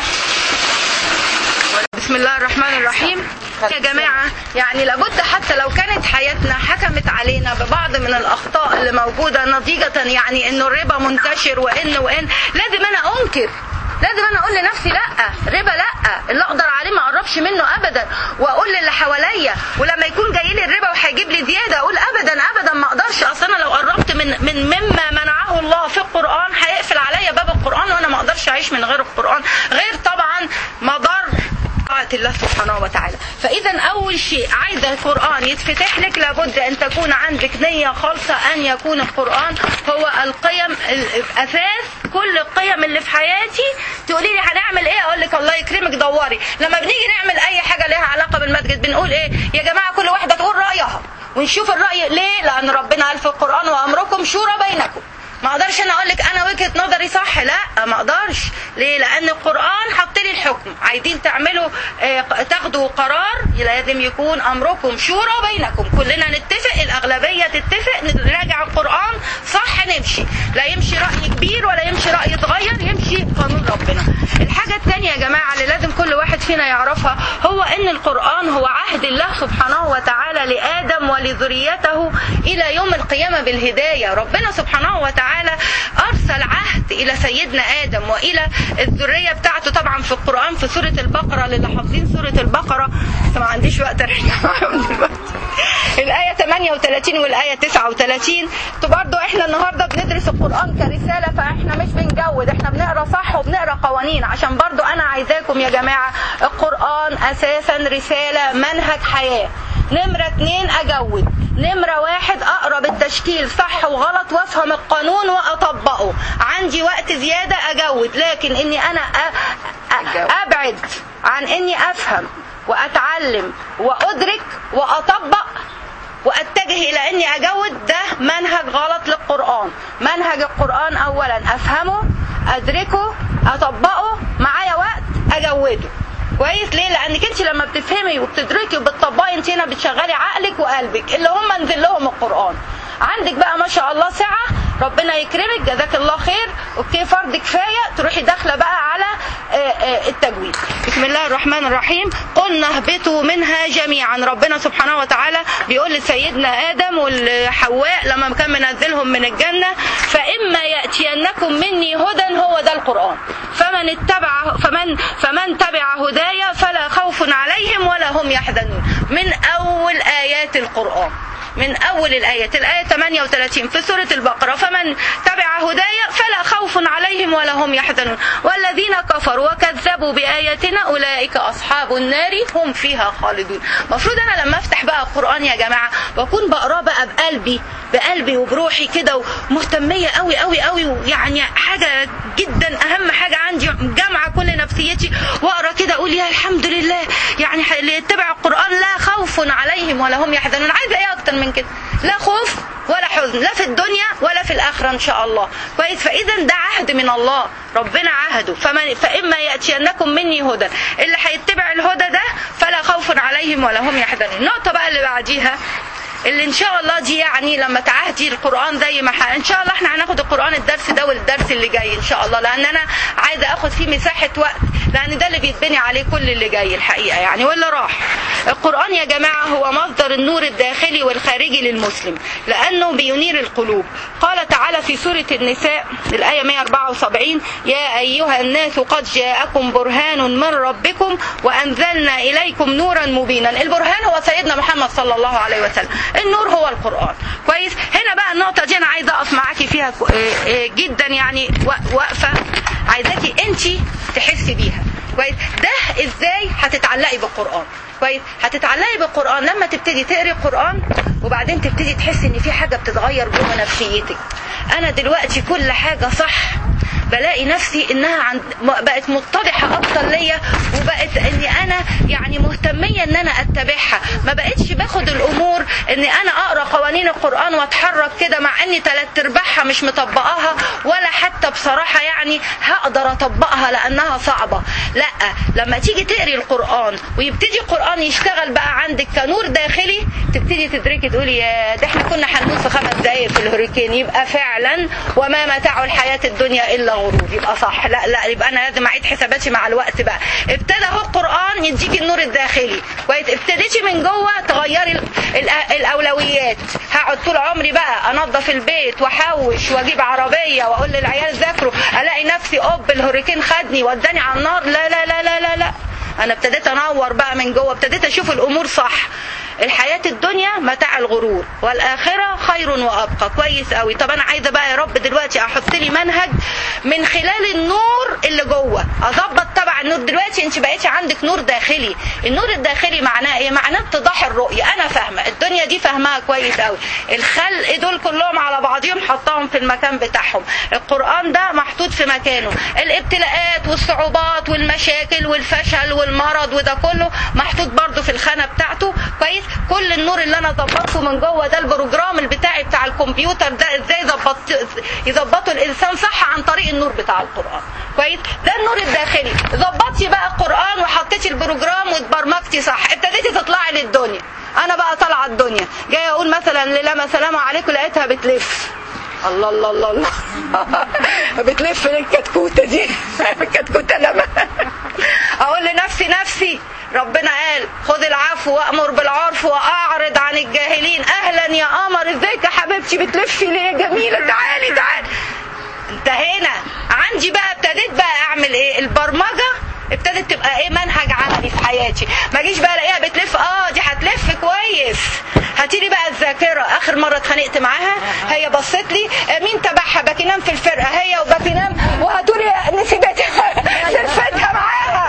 بسم الله الرحمن الرحيم يا جماعة يعني لابد حتى لو كانت حياتنا حكمت علينا ببعض من الأخطاء اللي موجودة نتيجة يعني إنه الربا منتشر وإن وإن لازم أنا أنكر لازم انا اقول لنفسي لا ربا لا اللي اقدر عليه ما اقربش منه ابدا واقول للي حواليا ولما يكون جاي لي الربا وهيجيب لي زياده اقول ابدا ابدا ما اقدرش اصل انا لو قربت من من مما منعه الله في القران هيقفل عليا باب القران وانا ما اقدرش اعيش من غير القران غير طبعا مضار طاعة الله سبحانه وتعالى فإذا أول شيء عايزة القرآن يتفتح لك لابد أن تكون عندك نية خالصة أن يكون القرآن هو القيم الأساس كل القيم اللي في حياتي تقولي لي هنعمل إيه أقول لك الله يكرمك دوري لما بنيجي نعمل أي حاجة لها علاقة بالمسجد بنقول إيه يا جماعة كل واحدة تقول رأيها ونشوف الرأي ليه لأن ربنا قال في القرآن وأمركم شورى بينكم ما اقدرش انا اقول لك انا وجهه نظري صح لا ما اقدرش ليه لان القران حط لي حكم عايزين تعملوا آه، تاخدوا قرار لازم يكون امركم شورى بينكم كلنا نتفق الاغلبيه تتفق نراجع القران صح نمشي لا يمشي راي كبير ولا يمشي راي صغير يمشي قانون ربنا الحاجه الثانيه يا جماعه اللي لازم كل واحد فينا يعرفها هو ان القران هو عهد الله سبحانه وتعالى لادم ولذريته الى يوم القيامه بالهدايه ربنا سبحانه وتعالى ارسل عهد الى سيدنا ادم والى الذريه بتاعته طبعا في القران في سوره البقره للي حافظين سوره البقره بس ما عنديش وقت ارجع معاهم دلوقتي الآية 38 والآية 39 تو برضو احنا النهاردة بندرس القرآن كرسالة فاحنا مش بنجود احنا بنقرا صح وبنقرا قوانين عشان برضو انا عايزاكم يا جماعة القرآن اساسا رسالة منهج حياة نمرة اتنين اجود نمرة واحد اقرا بالتشكيل صح وغلط وافهم القانون واطبقه عندي وقت زيادة اجود لكن اني انا أ- أ- ابعد عن اني افهم واتعلم وادرك واطبق واتجه الى اني اجود ده منهج غلط للقران منهج القران اولا افهمه ادركه اطبقه معايا وقت اجوده كويس ليه لانك انت لما بتفهمي وبتدركي وبتطبقي انت هنا بتشغلي عقلك وقلبك اللي هم انزل لهم القران عندك بقى ما شاء الله سعه ربنا يكرمك جزاك الله خير اوكي فرض كفايه تروحي داخله بقى على آه، آه، التجويد بسم الله الرحمن الرحيم قلنا اهبطوا منها جميعا ربنا سبحانه وتعالى بيقول لسيدنا ادم والحواء لما كان منزلهم من الجنه فاما ياتينكم مني هدى هو ده القران فمن اتبع فمن فمن تبع هدايا فلا خوف عليهم ولا هم يحزنون من اول ايات القران من أول الآية الآية 38 في سورة البقرة فمن تبع هدايا فلا خوف عليهم ولا هم يحزنون والذين كفروا وكذبوا بآياتنا أولئك أصحاب النار هم فيها خالدون المفروض أنا لما أفتح بقى القرآن يا جماعة بكون بقراه بقى بقلبي بقلبي وبروحي كده ومهتمية قوي قوي قوي يعني حاجة جدا أهم حاجة عندي جامعة كل نفسيتي وأقرأ كده أقول يا الحمد لله يعني اللي يتبع القرآن لا خوف عليهم ولا هم يحزنون عايزة إيه أكتر من كده لا خوف ولا حزن لا في الدنيا ولا في الآخرة إن شاء الله كويس فإذا ده عهد من الله ربنا عهده فمن فإما يأتينكم مني هدى اللي هيتبع الهدى ده فلا خوف عليهم ولا هم يحزنون النقطة بقى اللي بعديها اللي ان شاء الله دي يعني لما تعهدي القران زي ما ح... ان شاء الله احنا هناخد القران الدرس ده والدرس اللي جاي ان شاء الله لان انا عايزه اخد فيه مساحه وقت لان ده اللي بيتبني عليه كل اللي جاي الحقيقه يعني واللي راح القران يا جماعه هو مصدر النور الداخلي والخارجي للمسلم لانه بينير القلوب قال تعالى في سوره النساء الايه 174 يا ايها الناس قد جاءكم برهان من ربكم وانزلنا اليكم نورا مبينا البرهان هو سيدنا محمد صلى الله عليه وسلم النور هو القرآن كويس هنا بقى النقطة دي أنا عايزة أقف معاكي فيها كو- إيه إيه جدا يعني وا- واقفة عايزاكي أنت تحسي بيها كويس ده إزاي هتتعلقي بالقرآن كويس هتتعلقي بالقرآن لما تبتدي تقري القرآن وبعدين تبتدي تحسي إن في حاجة بتتغير جوه نفسيتك أنا دلوقتي كل حاجة صح بلاقي نفسي انها عند م- بقت متضحه اكتر ليا وبقت اني انا يعني مهتميه ان انا اتبعها ما بقتش باخد الامور اني انا اقرا قوانين القران واتحرك كده مع اني تلات ارباعها مش مطبقاها ولا حتى بصراحه يعني هقدر اطبقها لانها صعبه لا لما تيجي تقري القران ويبتدي القران يشتغل بقى عندك كنور داخلي تبتدي تدركي تقولي يا ده احنا كنا هنموت في خمس دقايق في الهوريكين يبقى فعلا وما متاع الحياه الدنيا الا غرور يبقى صح لا لا يبقى انا لازم اعيد حساباتي مع الوقت بقى ابتدى اهو القران يديكي النور الداخلي كويس ابتديتي من جوه تغيري ال- ال- الاولويات هقعد طول عمري بقى انظف البيت واحوش واجيب عربيه واقول للعيال ذاكروا الاقي نفسي اوب الهوريكين خدني وداني على النار لا لا لا لا لا, لا. انا ابتديت انور بقى من جوه ابتديت اشوف الامور صح الحياة الدنيا متاع الغرور والآخرة خير وأبقى كويس قوي طب أنا عايزة بقى يا رب دلوقتي أحط لي منهج من خلال النور اللي جوه أظبط تبع النور دلوقتي أنت بقيتي عندك نور داخلي النور الداخلي معناه إيه معناه اتضاح الرؤية أنا فاهمة الدنيا دي فاهماها كويس قوي الخلق دول كلهم على بعضهم حطاهم في المكان بتاعهم القرآن ده محطوط في مكانه الابتلاءات والصعوبات والمشاكل والفشل والمرض وده كله محطوط برضه في الخانة بتاعته كويس كل النور اللي انا ظبطته من جوه ده البروجرام بتاعي بتاع الكمبيوتر ده ازاي ظبط يظبطه الانسان صح عن طريق النور بتاع القران كويس ده النور الداخلي ظبطتي بقى القران وحطيتي البروجرام واتبرمجتي صح ابتديتي تطلعي للدنيا انا بقى طالعه الدنيا جايه اقول مثلا للما سلام عليكم لقيتها بتلف الله الله الله الله بتلف ليه الكتكوته دي الكتكوته لما اقول لنفسي نفسي ربنا قال خذ العفو وامر بالعرف واعرض عن الجاهلين اهلا يا قمر ازيك يا حبيبتي بتلفي ليه جميله تعالي تعالي انتهينا عندي بقى ابتديت بقى اعمل ايه البرمجه ابتدت تبقى ايه منهج عملي في حياتي ما اجيش بقى الاقيها بتلف اه دي هتلف كويس هاتيلي بقى الذاكره اخر مره اتخانقت معاها هي بصت لي مين تبعها باكينام في الفرقه هي وباكينام وهاتولي نسيبتها لفتها معاها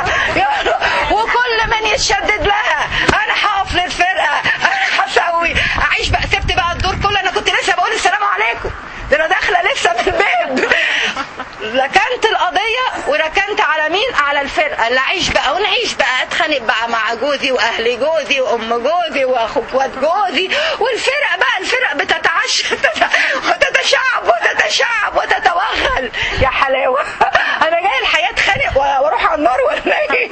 وكل من يتشدد لها انا هقف للفرقه انا هسوي اعيش بقى سبت بقى الدور كله انا كنت لسه بقول السلام عليكم ده انا داخله لسه في البيت ركنت القضيه وركنت على مين على الفرقه اللي اعيش بقى ونعيش بقى اتخانق بقى مع جوزي واهل جوزي وام جوزي واخوات جوزي والفرق بقى الفرق بتتعش وتتشعب وتتشعب وتتوغل يا حلاوه انا جاي الحياه اتخانق واروح على النار ولا ايه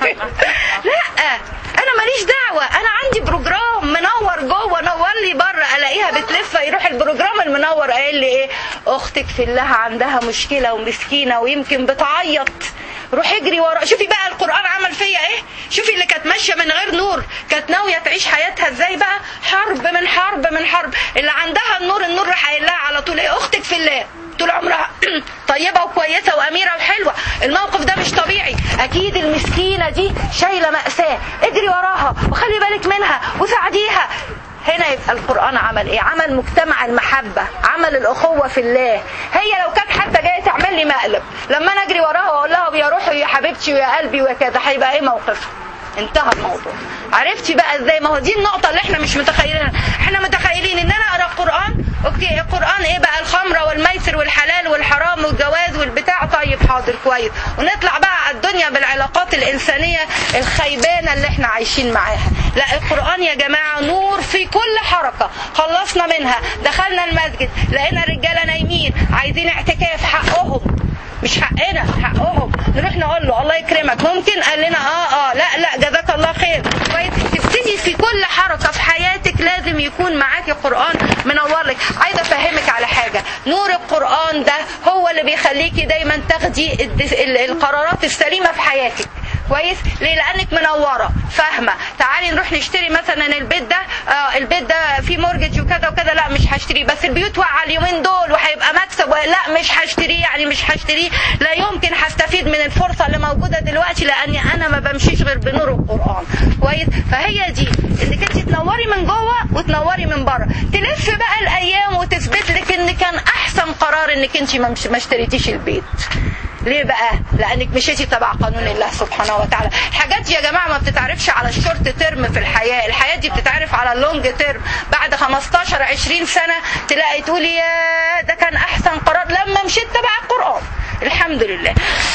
لا انا ماليش دعوه انا عندي بروجرام منور جوه نور لي بره الاقيها بتلف يروح البروجرام المنور قايل لي ايه اختك في الله عندها مشكله ومسكينه ويمكن بتعيط روح اجري ورا شوفي بقى القران عمل فيا ايه شوفي اللي كانت ماشيه من غير نور كانت ناويه تعيش حياتها ازاي بقى حرب من حرب من حرب اللي عندها النور النور راح قايل لها على طول ايه اختك في الله طول عمرها طيبه وكويسه واميره وحلوه الموقف ده مش طبيعي اكيد المسكينه دي شايله ماساه اجري وراها وخلي بالك منها وساعديها هنا يبقى القرآن عمل ايه عمل مجتمع المحبة عمل الأخوة في الله هي لو كانت حتى جاية تعمل لي مقلب لما أنا أجري وراها وأقول لها يا روحي يا حبيبتي ويا قلبي وكذا هيبقى ايه موقفها انتهى الموضوع عرفتي بقى ازاي ما هو دي النقطة اللي احنا مش متخيلينها احنا متخيلين ان انا اقرا القرآن اوكي القرآن ايه بقى الخمرة والميسر والحلال والحرام والجواز والبتاع طيب حاضر كويس ونطلع بقى على الدنيا بالعلاقات الانسانية الخيبانة اللي احنا عايشين معاها لا القرآن يا جماعة نور في كل حركة خلصنا منها دخلنا المسجد لقينا الرجالة نايمين عايزين اعتكاف حقهم مش حقنا حقهم نروح نقول له الله يكرمك ممكن قال لنا اه اه لا لا جزاك الله خير كويس تبتدي في كل حركه في حياتك لازم يكون معاكي قران منور لك عايزه افهمك على حاجه نور القران ده هو اللي بيخليكي دايما تاخدي القرارات السليمه في حياتك كويس ليه لانك منوره فاهمه تعالي نروح نشتري مثلا البيت ده آه البيت ده فيه مورجج وكذا وكذا لا مش هشتريه بس البيوت واقعه اليومين دول وهيبقى مكسب لا مش هشتريه يعني مش هشتريه لا يمكن هستفيد من الفرصه اللي موجوده دلوقتي لاني انا ما بمشيش غير بنور القران كويس فهي دي انك انت تنوري من جوه وتنوري من بره تلف بقى الايام وتثبت لك ان كان احسن قرار انك انت ما اشتريتيش البيت ليه بقى لانك مشيتي تبع قانون الله سبحانه وتعالى الحاجات دي يا جماعه ما بتتعرفش على الشورت ترم في الحياه الحياه دي بتتعرف على اللونج ترم بعد 15 20 سنه تلاقي تقولي يا ده كان احسن قرار لما مشيت تبع القران الحمد لله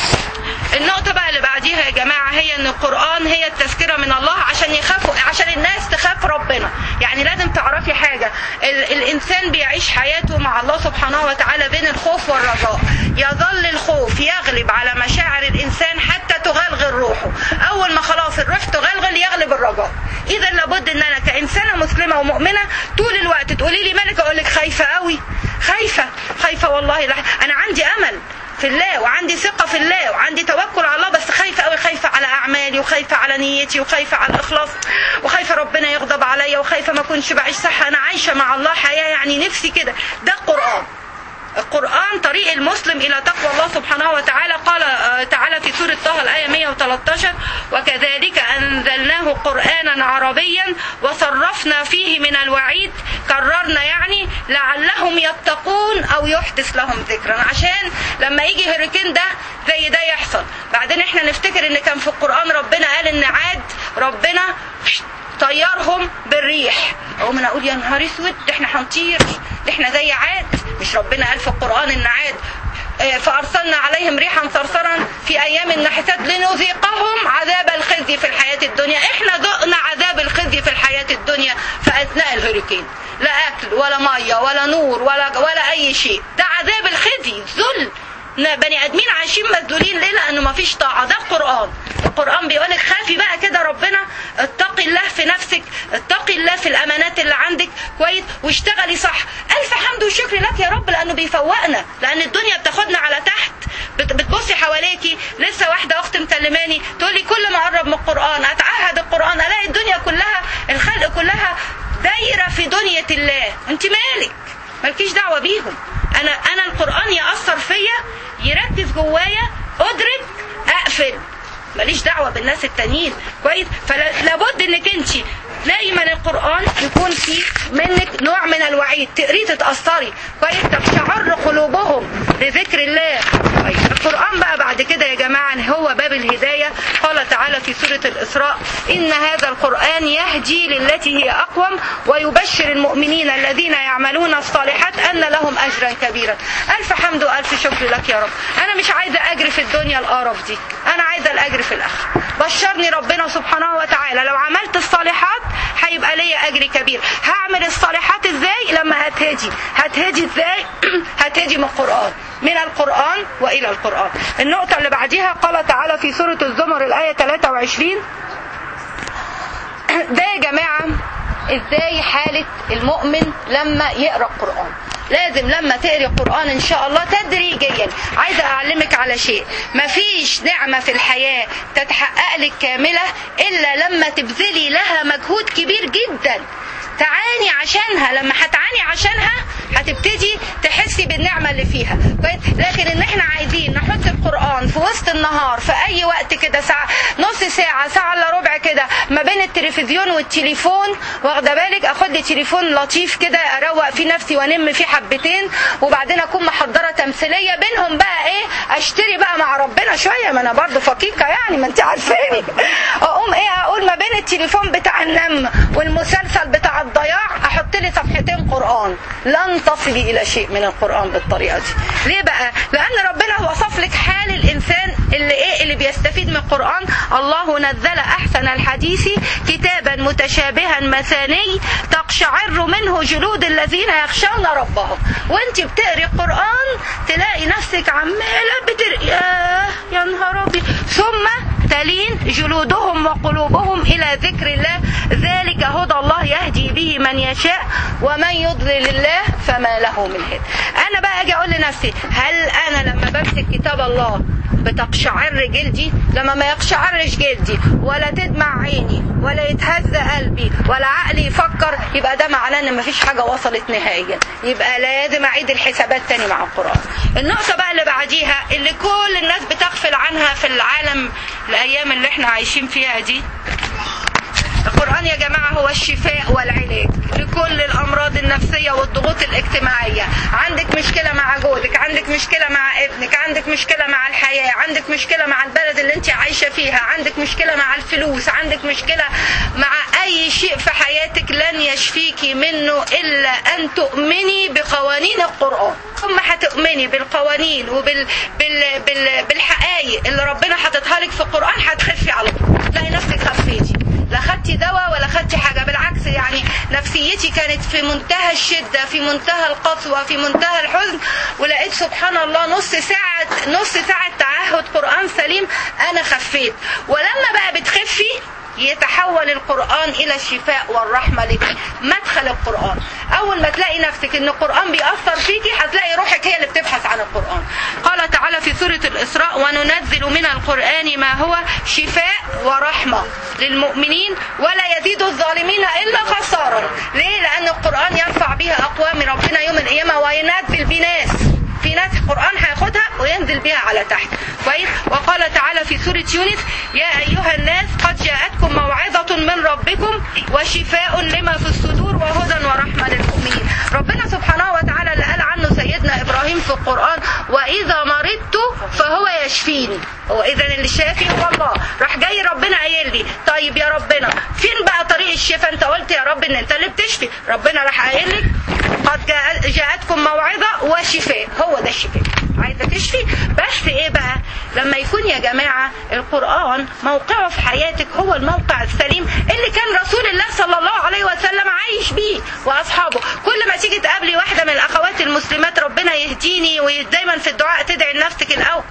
النقطة بقى اللي بعديها يا جماعة هي ان القرآن هي التذكرة من الله عشان يخافوا عشان الناس تخاف ربنا يعني لازم تعرفي حاجة ال الانسان بيعيش حياته مع الله سبحانه وتعالى بين الخوف والرجاء يظل الخوف يغلب على مشاعر الانسان حتى تغلغل روحه اول ما خلاص الروح تغلغل يغلب الرجاء اذا لابد ان انا كانسانة مسلمة ومؤمنة طول الوقت تقولي لي مالك اقول لك خايفة قوي خايفة خايفة والله لا انا عندي امل في الله وعندي ثقة في الله وعندي توكل على الله بس خايفة قوي خايفة على أعمالي وخايفة على نيتي وخايفة على الإخلاص وخايفة ربنا يغضب عليا وخايفة ما أكونش بعيش صح أنا عايشة مع الله حياة يعني نفسي كده ده القرآن القرآن طريق المسلم إلى تقوى الله سبحانه وتعالى قال تعالى في سورة طه الآية 113 وكذلك أنزلناه قرآنا عربيا وصرفنا فيه من الوعيد كررنا يعني لعلهم يتقون أو يحدث لهم ذكرا عشان لما يجي هريكين ده زي ده يحصل بعدين احنا نفتكر ان كان في القرآن ربنا قال ان عاد ربنا طيرهم بالريح اقوم انا اقول يا نهار اسود ده احنا هنطير ده احنا زي عاد مش ربنا قال في القران ان عاد فارسلنا عليهم ريحا صرصرا في ايام النحسات لنذيقهم عذاب الخزي في الحياه الدنيا احنا ذقنا عذاب الخزي في الحياه الدنيا مساكين لا اكل ولا ميه ولا نور ولا ولا اي شيء ده عذاب الخزي ذل بني ادمين عايشين مسدولين ليه لانه ما فيش طاعه ده القران القران بيقول لك خافي بقى كده ربنا اتقي الله في نفسك اتقي الله في الامانات اللي عندك كويس واشتغلي صح الف حمد وشكر لك يا رب لانه بيفوقنا لان الدنيا بتاخدنا على تحت بتبصي حواليكي لسه واحده اخت مكلماني تقول لي كل ما اقرب من القران اتعهد القران الاقي الدنيا كلها الخلق كلها دايره في دنيا الله انت مالك مالكيش دعوه بيهم انا انا القران ياثر فيا يركز جوايا ادرك اقفل ماليش دعوه بالناس التانيين كويس فلابد انك انت دايما القران يكون فيه منك نوع من الوعيد تقريه تتاثري كويس تقشعر قلوبهم لذكر الله كويس القران بقى بعد كده يا جماعه هو باب الهدايه قال تعالى في سوره الاسراء ان هذا القران يهدي للتي هي اقوم ويبشر المؤمنين الذين يعملون الصالحات ان لهم اجرا كبيرا الف حمد والف شكر لك يا رب انا مش عايزه اجر في الدنيا القرف دي انا عايزه الاجر في الاخره بشرني ربنا سبحانه وتعالى لو عملت الصالحات هيبقى ليا اجر كبير هعمل الصالحات ازاي لما هتهدي هتهدي ازاي هتهدي من القران من القران والى القران النقطه اللي بعديها قال تعالى في سوره الزمر الايه 23 ده يا جماعه ازاي حاله المؤمن لما يقرا القران لازم لما تقري القرآن إن شاء الله تدريجيا عايزة أعلمك على شيء مفيش نعمة في الحياة تتحقق لك كاملة إلا لما تبذلي لها مجهود كبير جدا تعاني عشانها لما هتعاني عشانها هتبتدي تحسي بالنعمة اللي فيها لكن ان احنا عايزين نحط القرآن في وسط النهار في اي وقت كده ساعة نص ساعة ساعة الا ربع كده ما بين التلفزيون والتليفون واخدة بالك اخد لي تليفون لطيف كده اروق فيه نفسي وانم فيه حبتين وبعدين اكون محضرة تمثيلية بينهم بقى ايه اشتري بقى مع ربنا شوية ما انا برضه فقيقة يعني ما انت عارفاني اقوم ايه اقول ما بين التليفون بتاع النم والمسلسل بتاع الضياع احط لي صفحتين قرآن لن تصلي الى شيء من القرآن بالطريقة دي ليه بقى لان ربنا وصف لك حال الانسان اللي ايه اللي بيستفيد من القرآن الله نزل احسن الحديث كتابا متشابها مثاني تقشعر منه جلود الذين يخشون ربهم وانت بتقري القرآن تلاقي نفسك عمالة بتقري يا نهار ابيض ثم تلين جلودهم وقلوبهم الى ذكر الله ذلك هدى الله يهدي به من يشاء ومن يضلل الله فما له من هدى انا بقى اجي اقول لنفسي هل انا لما بمسك كتاب الله بتقشعر جلدي لما ما يقشعرش جلدي ولا تدمع عيني ولا يتهز قلبي ولا عقلي يفكر يبقى ده معناه ان مفيش حاجه وصلت نهائيا يبقى لازم اعيد الحسابات تاني مع القران النقطه بقى اللي بعديها اللي كل الناس بتغفل عنها في العالم الايام اللي احنا عايشين فيها دي القرآن يا جماعة هو الشفاء والعلاج لكل الأمراض النفسية والضغوط الاجتماعية عندك مشكلة مع جوزك عندك مشكلة مع ابنك عندك مشكلة مع الحياة عندك مشكلة مع البلد اللي انت عايشة فيها عندك مشكلة مع الفلوس عندك مشكلة مع أي شيء في حياتك لن يشفيكي منه إلا أن تؤمني بقوانين القرآن ثم هتؤمني بالقوانين وبال بال... بال... بالحقائق اللي ربنا حاططها لك في القرآن هتخفي على طول تلاقي نفسك خفيتي لا خدتي دواء ولا خدتي حاجة بالعكس يعني نفسيتي كانت في منتهى الشدة في منتهى القسوة في منتهى الحزن ولقيت سبحان الله نص ساعة نص ساعة تعهد قرآن سليم أنا خفيت ولما بقى بتخفي يتحول القرآن إلى الشفاء والرحمة لك مدخل القرآن أول ما تلاقي نفسك إن القرآن بيأثر فيكي هتلاقي روحك هي اللي بتبحث عن القرآن قال تعالى في سورة الإسراء وننزل من القرآن ما هو شفاء ورحمة للمؤمنين ولا يزيد الظالمين إلا خسارا ليه؟ لأن القرآن يرفع بها أقوام ربنا يوم القيامة وينزل بناس في ناس القرآن هياخدها وينزل بها على تحت كويس وقال تعالى في سورة يونس يا أيها الناس قد جاءتكم موعظة من ربكم وشفاء لما في الصدور وهدى ورحمة للمؤمنين ربنا سبحانه وتعالى اللي قال عنه سيدنا إبراهيم في القرآن وإذا مرضت فهو يشفيني هو إذا اللي شافي هو الله راح جاي ربنا قايل لي طيب يا ربنا فين بقى طريق الشفاء انت قلت يا رب ان انت اللي بتشفي ربنا راح قايل لك قد جاءتكم موعظة وشفاء هو ده الشفاء عايزه تشفي بس ايه بقى لما يكون يا جماعه القران موقعه في حياتك هو الموقع السليم اللي كان رسول الله صلى الله عليه وسلم عايش بيه واصحابه كل ما تيجي تقابلي واحده من الاخوات المسلمات ربنا يهديني ودايما في الدعاء تدعي لنفسك الاول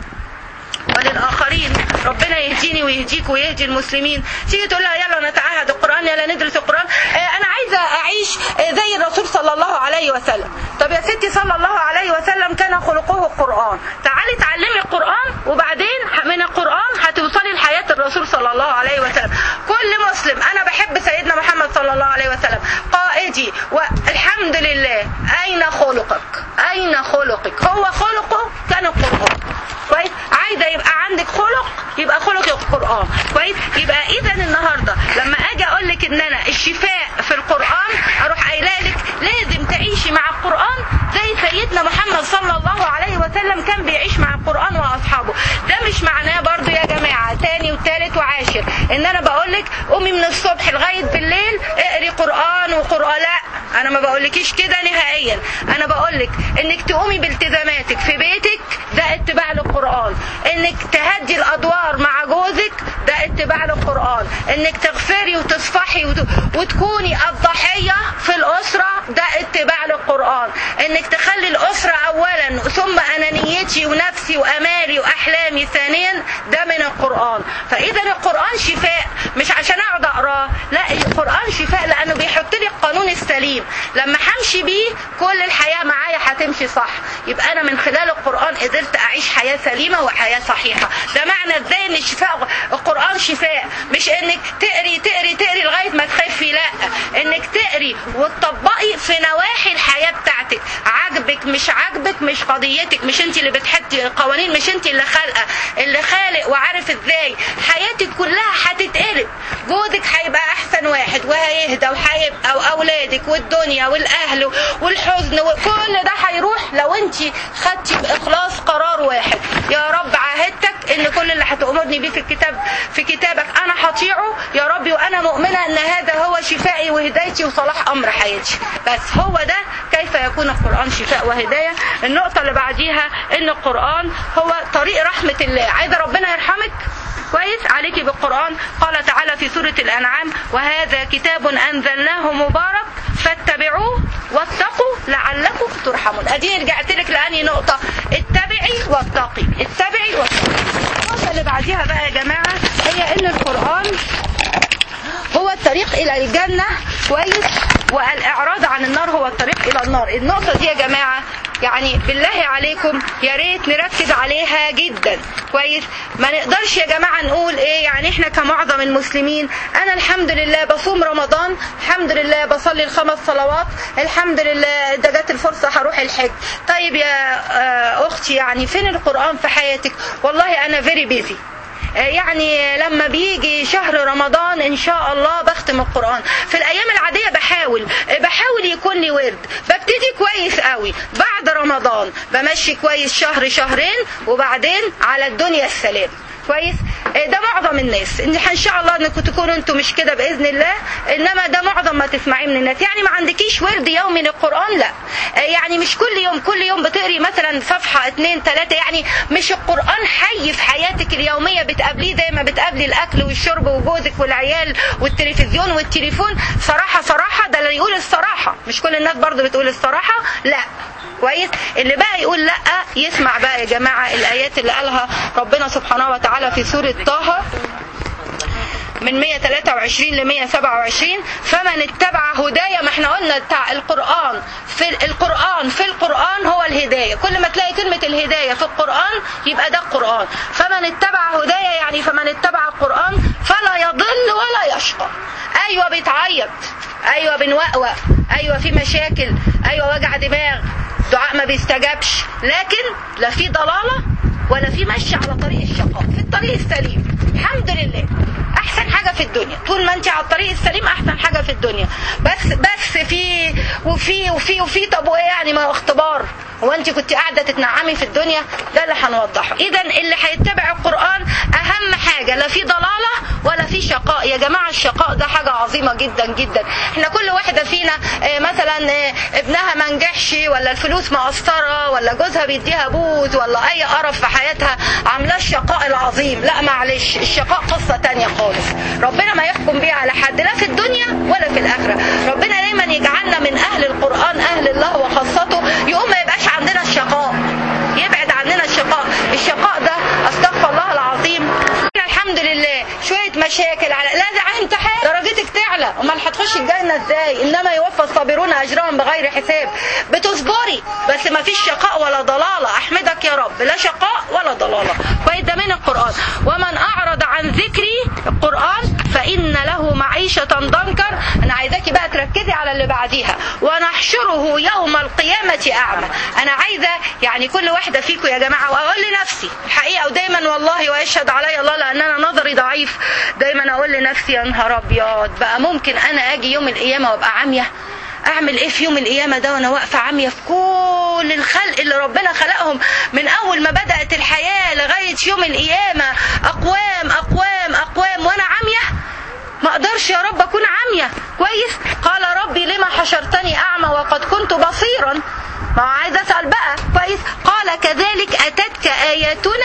وللآخرين ربنا يهديني ويهديك ويهدي المسلمين تيجي تقول لها يلا نتعهد القرآن يلا ندرس القرآن آه أنا عايزة أعيش آه زي الرسول صلى الله عليه وسلم طب يا ستي صلى الله عليه وسلم كان خلقه القرآن تعالي تعلمي القرآن وبعدين من القرآن هتوصلي لحياة الرسول صلى الله عليه وسلم كل مسلم أنا بحب سيدنا محمد صلى الله عليه وسلم قائدي والحمد لله أين خلقك أين خلقك هو خلقه كان القرآن كويس عايزه يبقى عندك خلق يبقى خلق القران كويس يبقى اذا النهارده لما اجي اقول لك ان انا الشفاء في القران اروح قايله لك لازم تعيشي مع القران زي سيدنا محمد صلى الله عليه وسلم كان بيعيش مع القران واصحابه ده مش معناه برضو يا جماعه تاني وتالت وعاشر ان انا بقول لك قومي من الصبح لغايه بالليل اقري قران وقران لا انا ما بقولكيش كده نهائيا انا بقولك انك تقومي بالتزاماتك في بيتك ده اتباع للقران انك تهدي الادوار مع جوزك ده اتباع للقران انك تغفري وتصفحي وت... وتكوني الضحيه في الاسره ده اتباع للقران انك تخلي الاسره اولا ثم انانيتي ونفسي وامالي واحلامي ثانيا ده من القران فاذا القران شفاء مش عشان اقعد اقراه لا القران شفاء لانه بيحط لي القانون السليم لما همشي بيه كل الحياه معايا هتمشي صح يبقى انا من خلال القران قدرت اعيش حياه سليمه وحياه صحيحه ده معنى ازاي ان الشفاء القران شفاء مش انك تقري تقري تقري لغايه ما تخفي لا انك تقري وتطبقي في نواحي الحياه بتاعتك عاجبك مش عاجبك مش قضيتك مش انت اللي بتحطي القوانين مش انت اللي خالقه اللي خالق وعارف ازاي حياتك كلها هتتقلب جوزك هيبقى احسن واحد وهيهدى وهيبقى واولادك والدنيا والاهل والحزن وكل ده هيروح لو انت خدتي باخلاص قرار واحد يا رب عاهدتك ان كل اللي هتأمرني بيه في الكتاب في كتابك انا هطيعه يا ربي وانا مؤمنه ان هذا هو شفائي وهدايتي وصلاح امر حياتي بس هو ده كيف يكون القران شفاء وهدايه النقطه اللي بعديها ان القران هو طريق رحمه الله عايزه ربنا يرحمك كويس عليك بالقرآن قال تعالى في سورة الأنعام وهذا كتاب أنزلناه مبارك فاتبعوه واتقوا لعلكم ترحمون أدي رجعت لك لأني نقطة اتبعي واتقي اتبعي واتقي النقطة اللي بعديها بقى يا جماعة هي إن القرآن هو الطريق إلى الجنة كويس والإعراض عن النار هو الطريق إلى النار النقطة دي يا جماعة يعني بالله عليكم يا ريت نركز عليها جدا كويس ما نقدرش يا جماعه نقول ايه يعني احنا كمعظم المسلمين انا الحمد لله بصوم رمضان الحمد لله بصلي الخمس صلوات الحمد لله ده جت الفرصه هروح الحج طيب يا اختي يعني فين القران في حياتك والله انا فيري بيزي يعني لما بيجي شهر رمضان ان شاء الله بختم القران في الايام العاديه بحاول بحاول يكون لي ورد ببتدي كويس قوي بعد رمضان بمشي كويس شهر شهرين وبعدين على الدنيا السلام كويس ده معظم الناس ان ان شاء الله انكم تكونوا انتم مش كده باذن الله انما ده معظم ما تسمعيه من الناس يعني ما عندكيش ورد يومي للقران لا يعني مش كل يوم كل يوم بتقري مثلا صفحه اثنين ثلاثه يعني مش القران حي في حياتك اليوميه بتقابليه زي ما بتقابلي الاكل والشرب وجوزك والعيال والتلفزيون والتليفون صراحه صراحه ده اللي يقول الصراحه مش كل الناس برضو بتقول الصراحه لا كويس اللي بقى يقول لا يسمع بقى يا جماعه الايات اللي قالها ربنا سبحانه وتعالى في سوره طه من 123 ل 127 فمن اتبع هدايا ما احنا قلنا بتاع القرآن في القرآن في القرآن هو الهداية كل ما تلاقي كلمة الهداية في القرآن يبقى ده القرآن فمن اتبع هدايا يعني فمن اتبع القرآن فلا يضل ولا يشقى ايوه بيتعيط ايوه بنوقوق ايوه في مشاكل ايوه وجع دماغ دعاء ما بيستجابش لكن لا في ضلالة ولا في مشي على طريق الشقاء في الطريق السليم الحمد لله احسن حاجه في الدنيا طول ما انت على الطريق السليم احسن حاجه في الدنيا بس بس في وفي وفي وفي طب وايه يعني ما هو اختبار هو انت كنت قاعده تتنعمي في الدنيا ده اللي هنوضحه اذا اللي هيتبع القران اهم حاجه لا في ضلاله ولا في في شقاء يا جماعه الشقاء ده حاجه عظيمه جدا جدا احنا كل واحده فينا آه، مثلا آه، ابنها ما نجحش ولا الفلوس مقصره ولا جوزها بيديها بوز ولا اي قرف في حياتها عاملاه الشقاء العظيم لا معلش الشقاء قصه تانية خالص ربنا ما يحكم بيها على حد لا في الدنيا ولا في الاخره ربنا دايما يجعلنا من اهل القران اهل الله وخاصته يقوم ما يبقاش عندنا الشقاء يبعد عننا الشقاء الشقاء ده استغفر الله العظيم الحمد لله شويه مشاكل على لا ده على امتحان درجتك تعلى امال هتخش الجنه ازاي انما يوفى الصابرون اجرهم بغير حساب بتصبري بس ما فيش شقاء ولا ضلاله احمدك يا رب لا شقاء ولا ضلاله كويس ده من القران ومن اعرض عن ذكري القران فان له معيشه ضنكر انا عايزاكي بقى تركزي على اللي بعديها ونحشره يوم القيامه اعمى انا عايزه يعني كل واحده فيكم يا جماعه واقول لنفسي الحقيقه ودايما والله ويشهد علي الله لان انا نظري ضعيف دايما اقول لنفسي يا نهار ابيض بقى ممكن انا اجي يوم القيامه وابقى عاميه اعمل ايه في يوم القيامه ده وانا واقفه عاميه في كل الخلق اللي ربنا خلقهم من اول ما بدات الحياه لغايه يوم القيامه اقوام اقوام اقوام وانا عاميه ما اقدرش يا رب اكون عاميه كويس قال ربي لما حشرتني اعمى وقد كنت بصيرا ما هو عايز اسال بقى كويس قال كذلك اتتك اياتنا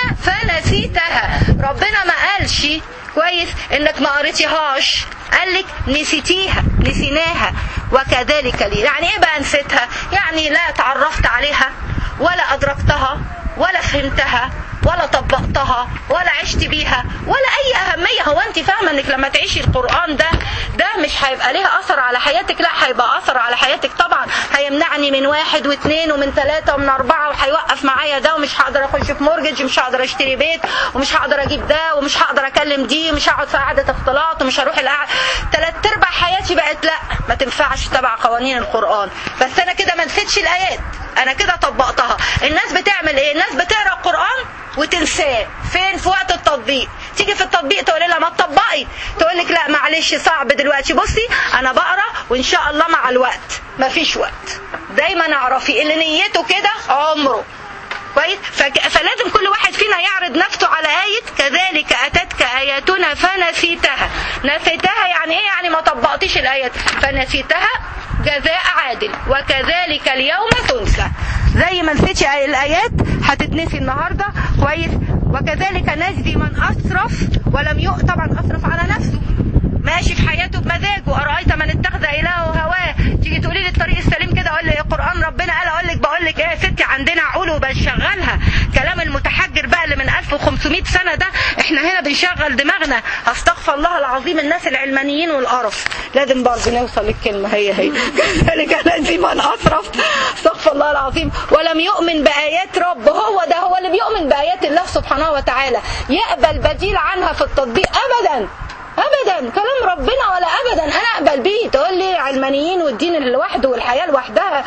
فنسيتها ربنا ما قالش كويس انك ما قريتيهاش قال لك نسيتيها نسيناها وكذلك لي يعني ايه بقى نسيتها يعني لا تعرفت عليها ولا ادركتها ولا فهمتها ولا طبقتها ولا عشت بيها ولا اي اهميه هو انت فاهمه انك لما تعيشي القران ده ده مش هيبقى ليها اثر على حياتك لا هيبقى اثر على حياتك طبعا هيمنعني من واحد واثنين ومن ثلاثه ومن اربعه وهيوقف معايا ده ومش هقدر اخش في مورجج ومش هقدر اشتري بيت ومش هقدر اجيب ده ومش هقدر اكلم دي ومش هقعد في قعده اختلاط ومش هروح القعده ثلاث ارباع حياتي بقت لا ما تنفعش تبع قوانين القران بس انا كده ما نسيتش الايات انا كده طبقتها الناس بتعمل ايه الناس بتقرا القران وتنساه فين في وقت التطبيق تيجي في التطبيق تقول لها ما تطبقي تقول لك لا معلش صعب دلوقتي بصي انا بقرا وان شاء الله مع الوقت مفيش وقت دايما اعرفي اللي نيته كده عمره كويس فك... فلازم كل واحد فينا يعرض نفسه على آية كذلك أتتك آياتنا فنسيتها نسيتها يعني إيه يعني ما طبقتيش الآيات فنسيتها جزاء عادل وكذلك اليوم تنسى زي ما نسيتي الآيات هتتنسي النهاردة كويس وكذلك نجزي من أسرف ولم يؤ طبعا أسرف على نفسه ماشي في حياته بمزاجه أرأيت من اتخذ إلهه هواه تيجي تقولي لي الطريق السليم كده أقول لي القرآن ربنا قال أقول لك بقول لك إيه يا ستي عندنا عقول وبنشغلها كلام المتحجر بقى اللي من 1500 سنة ده إحنا هنا بنشغل دماغنا أستغفر الله العظيم الناس العلمانيين والقرف لازم برضه نوصل للكلمة هي هي كذلك الذي من أسرف استغفر الله العظيم ولم يؤمن بآيات رب هو ده هو اللي بيؤمن بآيات الله سبحانه وتعالى يقبل بديل عنها في التطبيق أبدا ابدا كلام ربنا ولا ابدا انا اقبل بيه تقول لي علمانيين والدين لوحده والحياه لوحدها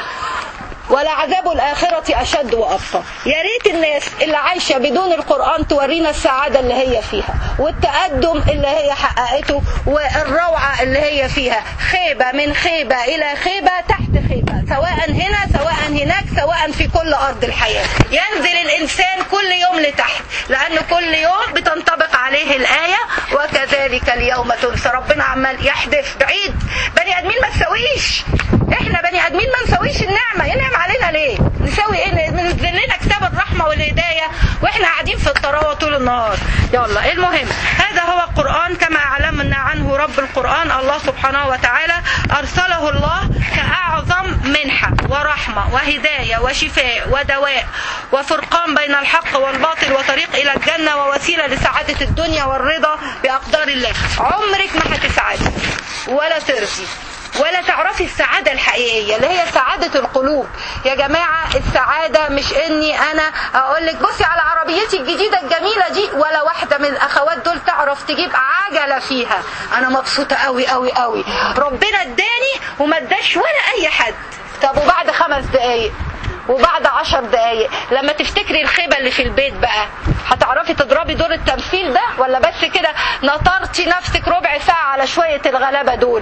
ولا عذاب الآخرة أشد وأبقى يا ريت الناس اللي عايشة بدون القرآن تورينا السعادة اللي هي فيها والتقدم اللي هي حققته والروعة اللي هي فيها خيبة من خيبة إلى خيبة تحت خيبة سواء هنا سواء هناك سواء في كل أرض الحياة ينزل الإنسان كل يوم لتحت لأن كل يوم بتنطبق عليه الآية وكذلك اليوم تنسى ربنا عمال يحدث بعيد بني آدمين ما تسويش احنا بني ادمين ما نسويش النعمه ينعم علينا ليه نسوي ايه ننزل لنا كتاب الرحمه والهدايه واحنا قاعدين في الطراوه طول النهار يلا المهم هذا هو القران كما اعلمنا عنه رب القران الله سبحانه وتعالى ارسله الله كاعظم منحه ورحمه وهدايه وشفاء ودواء وفرقان بين الحق والباطل وطريق الى الجنه ووسيله لسعاده الدنيا والرضا باقدار الله عمرك ما هتسعدي ولا ترضي ولا تعرفي السعادة الحقيقية اللي هي سعادة القلوب يا جماعة السعادة مش اني انا اقول لك بصي على عربيتي الجديدة الجميلة دي ولا واحدة من الاخوات دول تعرف تجيب عجلة فيها انا مبسوطة قوي قوي قوي ربنا اداني وما اداش ولا اي حد طب وبعد خمس دقايق وبعد عشر دقايق لما تفتكري الخيبة اللي في البيت بقى هتعرفي تضربي دور التمثيل ده ولا بس كده نطرتي نفسك ربع ساعة على شوية الغلابة دول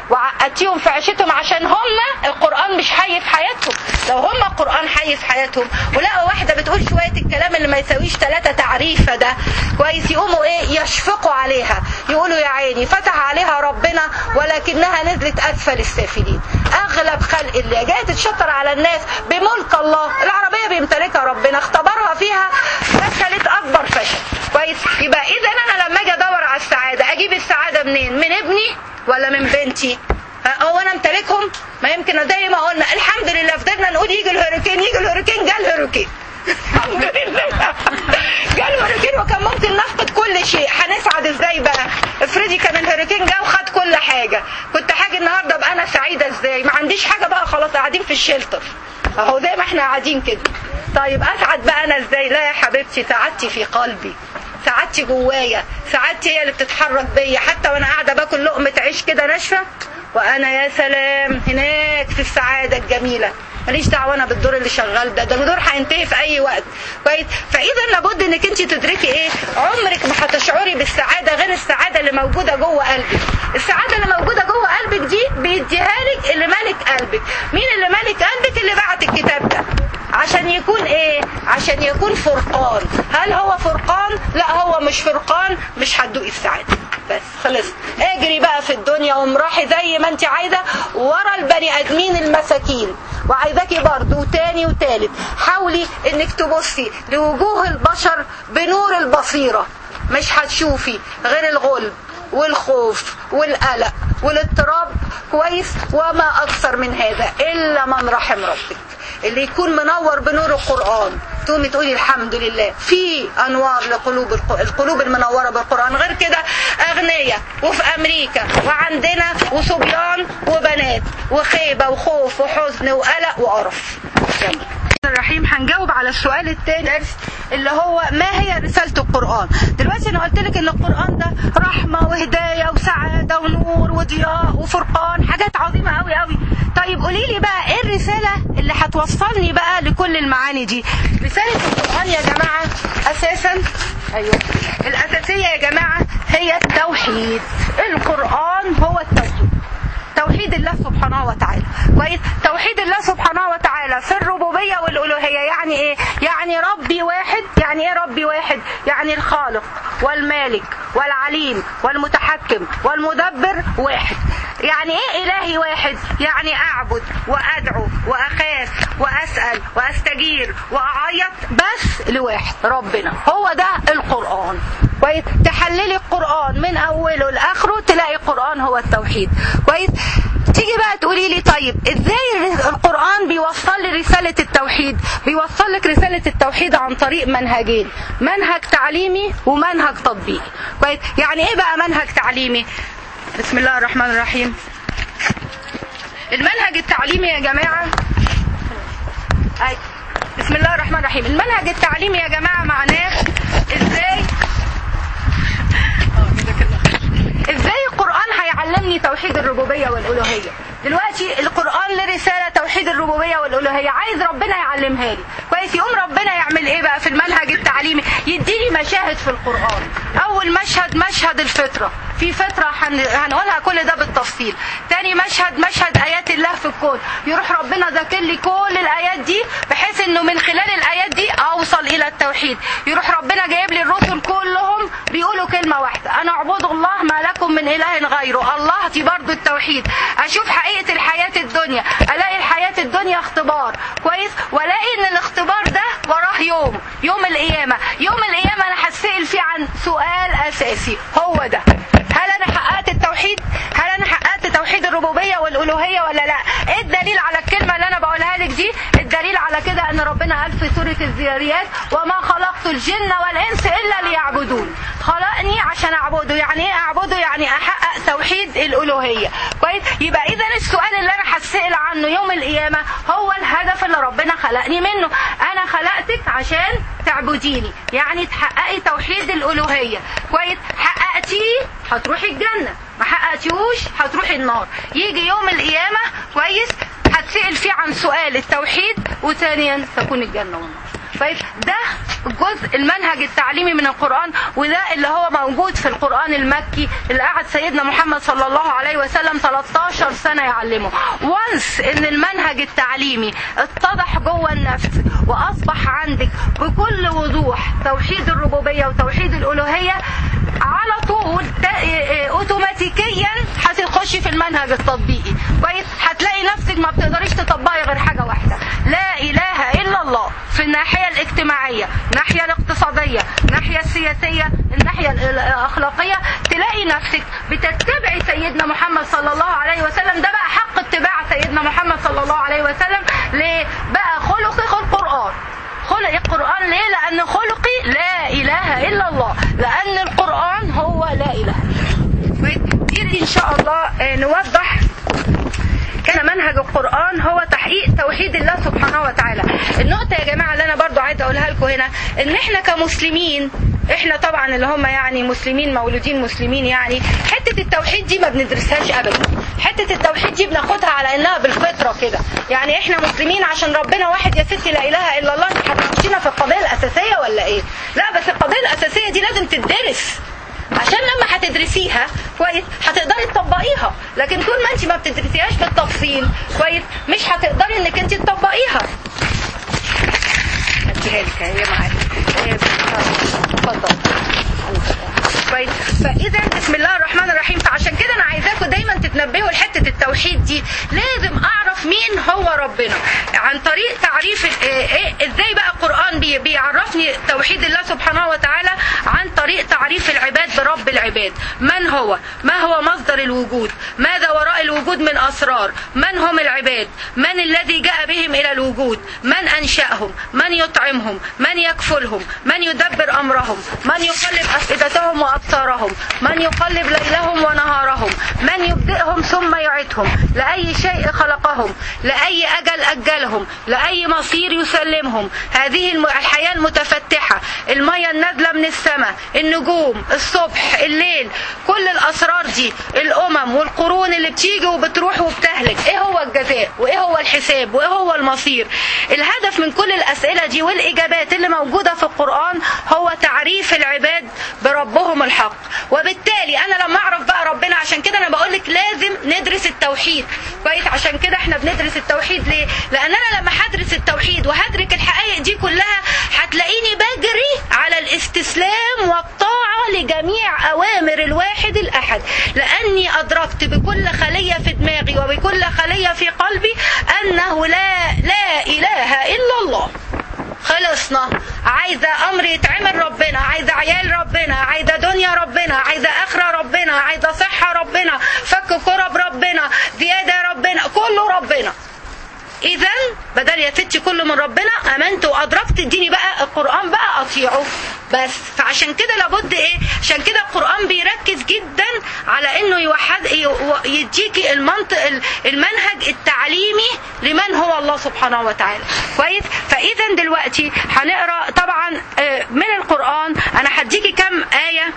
وعقدتيهم في عيشتهم عشان هم القرآن مش حي في حياتهم لو هم القرآن حي في حياتهم ولقوا واحدة بتقول شوية الكلام اللي ما يساويش ثلاثة تعريفة ده كويس يقوموا ايه يشفقوا عليها يقولوا يا عيني فتح عليها ربنا ولكنها نزلت أسفل السافلين أغلب خلق الله جاية تتشطر على الناس بملك الله العربية بيمتلكها ربنا اختبرها فيها فشلت أكبر فشل كويس يبقى إذا أنا لما أجي أدور على السعادة أجيب السعادة منين من ابني ولا من بنتي هو انا امتلكهم ما يمكن زي ما قلنا الحمد لله فضلنا نقول يجي الهurricane يجي الهurricane جه الهurricane الحمد لله جه الهurricane وكان ممكن نفقد كل شيء هنسعد ازاي بقى افرضي كان الهurricane جه وخد كل حاجه كنت حاجه النهارده ابقى انا سعيده ازاي ما عنديش حاجه بقى خلاص قاعدين في الشلتر اهو زي ما احنا قاعدين كده طيب اسعد بقى انا ازاي لا يا حبيبتي سعادتي في قلبي سعادتي جوايا سعادتي هي اللي بتتحرك بيا حتى وانا قاعده باكل لقمه عيش كده ناشفه وانا يا سلام هناك في السعاده الجميله ماليش دعوه انا بالدور اللي شغال ده ده الدور هينتهي في اي وقت كويس فاذا لابد انك انت تدركي ايه عمرك ما هتشعري بالسعاده غير السعاده اللي موجوده جوه قلبك السعاده اللي موجوده جوه قلبك دي بيديها لك اللي مالك قلبك مين اللي مالك قلبك اللي بعت الكتاب ده عشان يكون ايه عشان يكون فرقان هل هو فرقان لا هو مش فرقان مش هتدوقي السعاده بس خلص اجري بقى في الدنيا وامرحي زي ما انت عايزه ورا البني ادمين المساكين وعايزاكي برضه وتاني وتالت حاولي انك تبصي لوجوه البشر بنور البصيره مش هتشوفي غير الغلب والخوف والقلق والاضطراب كويس وما اكثر من هذا الا من رحم ربك اللي يكون منور بنور القرآن تقومي تقولي الحمد لله في أنوار لقلوب القلوب المنورة بالقرآن غير كده أغنياء وفي أمريكا وعندنا وصبيان وبنات وخيبة وخوف وحزن وقلق وقرف الرحيم هنجاوب على السؤال الثاني اللي هو ما هي رسالة القرآن دلوقتي أنا قلت لك إن القرآن ده رحمة وهداية وسعادة ونور وضياء وفرقان حاجات عظيمة قوي قوي طيب قولي لي بقى إيه الرسالة اللي هتوصلني بقى لكل المعاني دي رسالة القرآن يا جماعة أساسا أيوه الأساسية يا جماعة هي التوحيد القرآن هو التوحيد توحيد الله سبحانه وتعالى كويس توحيد الله سبحانه وتعالى في الربوبية والألوهية يعني إيه يعني ربي واحد يعني إيه ربي واحد يعني الخالق والمالك والعليم والمتحكم والمدبر واحد يعني ايه الهي واحد يعني اعبد وادعو واخاف واسال واستجير واعيط بس لواحد ربنا هو ده القران كويس تحللي القران من اوله لاخره تلاقي القران هو التوحيد كويس تيجي بقى تقولي لي طيب ازاي القرآن بيوصل لي رسالة التوحيد بيوصل لك رسالة التوحيد عن طريق منهجين منهج تعليمي ومنهج تطبيقي كويس يعني ايه بقى منهج تعليمي بسم الله الرحمن الرحيم المنهج التعليمي يا جماعة أي. بسم الله الرحمن الرحيم المنهج التعليمي يا جماعة معناه ازاي ازاي القرآن هيعلمني توحيد الربوبية والألوهية دلوقتي القرآن له رسالة توحيد الربوبية والألوهية عايز ربنا يعلمها لي كويس يقوم ربنا يعمل ايه بقى في المنهج التعليمي يديني مشاهد في القرآن أول مشهد مشهد الفطرة في فترة هنقولها كل ده بالتفصيل تاني مشهد مشهد آيات الله في الكون يروح ربنا ذاكر لي كل الآيات دي بحيث انه من خلال الآيات دي أوصل إلى التوحيد يروح ربنا جايب لي الرسل كلهم بيقولوا كلمة واحدة أنا اعبدوا الله ما لكم من إله غيره الله دي برضو التوحيد أشوف حقيقة الحياة الدنيا ألاقي الحياة الدنيا اختبار كويس وألاقي إن الاختبار ده وراه يوم يوم القيامة يوم القيامة أنا هتسأل فيه عن سؤال أساسي هو ده هل انا حققت التوحيد هل انا حققت توحيد الربوبيه والالوهيه ولا لا ايه الدليل على الكلمه اللي انا بقولها لك دي الدليل على كده ان ربنا قال في سوره الذريات وما خلقت الجن والانس الا ليعبدون خلقني عشان اعبده يعني ايه اعبده يعني احقق توحيد الالوهيه كويس يبقى اذا السؤال اللي انا هتسال عنه يوم القيامه هو الهدف اللي ربنا خلقني منه انا خلقتك عشان تعبديني يعني تحققي توحيد الالوهيه كويس حققتيه هتروحي الجنه ما حققتيهوش هتروحي النار يجي يوم القيامه كويس هتسال فيه عن سؤال التوحيد وثانيا تكون الجنه والنار طيب ده الجزء المنهج التعليمي من القرآن وده اللي هو موجود في القرآن المكي اللي قعد سيدنا محمد صلى الله عليه وسلم 13 سنة يعلمه وانس ان المنهج التعليمي اتضح جوه النفس واصبح عندك بكل وضوح توحيد الربوبية وتوحيد الالوهية على طول اوتوماتيكيا هتخشي في المنهج التطبيقي كويس هتلاقي نفسك ما بتقدريش تطبقي غير حاجه واحده لا اله الا الله في الناحيه الاجتماعيه الناحيه الاقتصاديه الناحيه السياسيه الناحيه الاخلاقيه تلاقي نفسك بتتبعي سيدنا محمد صلى الله عليه وسلم ده بقى حق اتباع سيدنا محمد صلى الله عليه وسلم ليه بقى خلقي القران خلق القرآن ليه؟ لأن خلقي لا إله إلا الله لأن القرآن هو لا إله دي إن شاء الله نوضح كان منهج القرآن هو تحقيق توحيد الله سبحانه وتعالى النقطة يا جماعة اللي أنا برضو عايزة أقولها لكم هنا إن إحنا كمسلمين احنا طبعا اللي هم يعني مسلمين مولودين مسلمين يعني حته التوحيد دي ما بندرسهاش ابدا حته التوحيد دي بناخدها على انها بالفطره كده يعني احنا مسلمين عشان ربنا واحد يا ستي لا اله الا الله انت هتخشينا في القضيه الاساسيه ولا ايه لا بس القضيه الاساسيه دي لازم تدرس عشان لما هتدرسيها كويس هتقدري تطبقيها لكن طول ما انت ما بتدرسيهاش بالتفصيل كويس مش هتقدري انك انت تطبقيها اديها لك هي معاك اتفضل كويس فاذا بسم الله الرحمن الرحيم فعشان كده انا عايزاكم دايما تتنبهوا لحته التوحيد دي لازم اعرف مين هو ربنا عن طريق تعريف إيه ازاي بقى القران بي بيعرفني توحيد الله سبحانه وتعالى عن طريق تعريف العباد برب العباد من هو ما هو مصدر الوجود ماذا وراء الوجود من اسرار من هم العباد من الذي جاء بهم الى الوجود من انشاهم من يطعمهم من يكفلهم من يدبر امرهم من يقلب افئدتهم وابصارهم من يقلب ليلهم ونهارهم من يبدئهم ثم يعيدهم لاي شيء خلقهم لاي اجل اجلهم لاي مصير يسلمهم هذه الحياه المتفتحه الميه النازله من السماء النجوم الصبح الليل كل الاسرار دي الامم والقرون اللي بتيجي وبتروح وبتهلك ايه هو الجزاء وايه هو الحساب وايه هو المصير الهدف من كل الاسئله دي والاجابات اللي موجوده في القران هو تعريف العباد بربهم الحق وبالتالي انا لما اعرف بقى ربنا عشان كده انا بقول لك لازم ندرس التوحيد كويس عشان كده احنا بندرس التوحيد ليه لان انا لما هدرس التوحيد وهدرك الحقائق دي كلها هتلاقيني بجري على الاستسلام والطاعه لجميع اوامر الواحد الاحد لاني ادركت بكل خليه في دماغي وبكل خليه في قلبي انه لا لا اله الا الله خلصنا عايزة أمر يتعمل ربنا عايزة عيال ربنا عايزة دنيا ربنا عايزة آخرة ربنا عايزة صحة ربنا فك كرب ربنا زيادة ربنا كله ربنا إذا بدل يا ستي كله من ربنا آمنت وأدركت اديني بقى القرآن بقى أطيعه بس فعشان كده لابد إيه عشان كده القرآن بيركز جدا على إنه يوحد يديكي المنطق المنهج التعليمي لمن هو الله سبحانه وتعالى كويس فإذا دلوقتي هنقرأ طبعا من القرآن أنا هديكي كم آية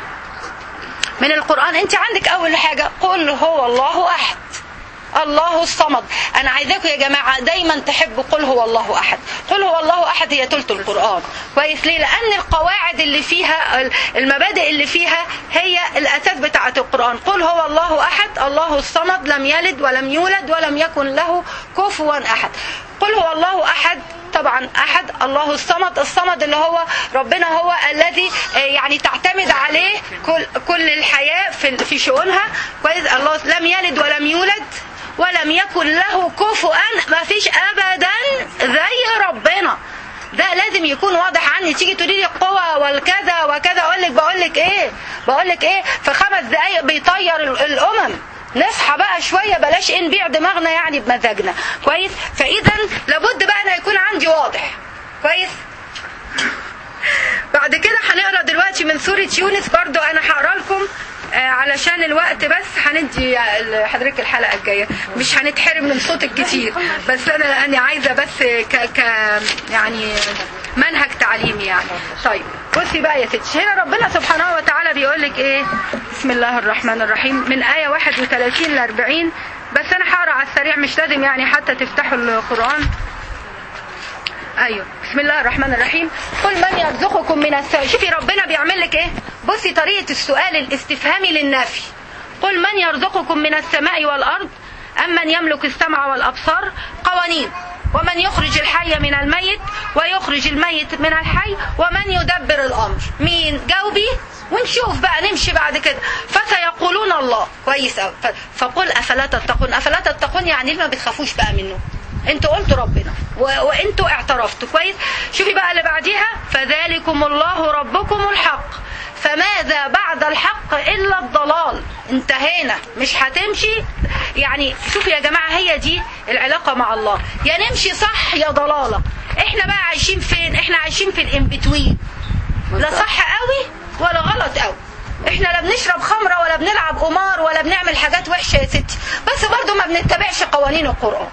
من القرآن أنت عندك أول حاجة قل هو الله أحد الله الصمد انا عايزاكم يا جماعه دايما تحبوا قل هو الله احد قل هو الله احد هي ثلث القران كويس ليه لان القواعد اللي فيها المبادئ اللي فيها هي الاساس بتاعه القران قل هو الله احد الله الصمد لم يلد ولم يولد ولم يكن له كفوا احد قل هو الله احد طبعا احد الله الصمد الصمد اللي هو ربنا هو الذي يعني تعتمد عليه كل كل الحياه في في شؤونها كويس الله لم يلد ولم يولد ولم يكن له كفوا ما فيش ابدا زي ربنا ده لازم يكون واضح عني تيجي تقولي لي القوة والكذا وكذا اقول لك بقول لك ايه بقول لك ايه في خمس دقايق بيطير الامم نصحى بقى شوية بلاش ايه نبيع دماغنا يعني بمزاجنا كويس فاذا لابد بقى انا يكون عندي واضح كويس بعد كده هنقرا دلوقتي من سورة يونس برضو انا هقرا لكم علشان الوقت بس هندي حضرتك الحلقه الجايه مش هنتحرم من صوتك كتير بس انا انا عايزه بس ك, ك يعني منهج تعليمي يعني طيب بصي بقى يا ستي هنا ربنا سبحانه وتعالى بيقول لك ايه بسم الله الرحمن الرحيم من ايه 31 ل 40 بس انا هقرا على السريع مش لازم يعني حتى تفتحوا القران ايوه بسم الله الرحمن الرحيم قل من يرزقكم من السماء شوفي ربنا بيعمل لك ايه بصي طريقه السؤال الاستفهامي للنفي قل من يرزقكم من السماء والارض ام من يملك السمع والابصار قوانين ومن يخرج الحي من الميت ويخرج الميت من الحي ومن يدبر الامر مين جاوبي ونشوف بقى نمشي بعد كده فسيقولون الله كويس أوي. ف- فقل افلا تتقون افلا تتقون يعني ما بتخافوش بقى منه انتوا قلتوا ربنا و... وانتوا اعترفتوا كويس شوفي بقى اللي بعديها فذلكم الله ربكم الحق فماذا بعد الحق الا الضلال انتهينا مش هتمشي يعني شوفي يا جماعه هي دي العلاقه مع الله يا نمشي صح يا ضلاله احنا بقى عايشين فين احنا عايشين في الان بتوين لا صح قوي ولا غلط قوي احنا لا بنشرب خمره ولا بنلعب قمار ولا بنعمل حاجات وحشه يا ستي بس برضو ما بنتبعش قوانين القران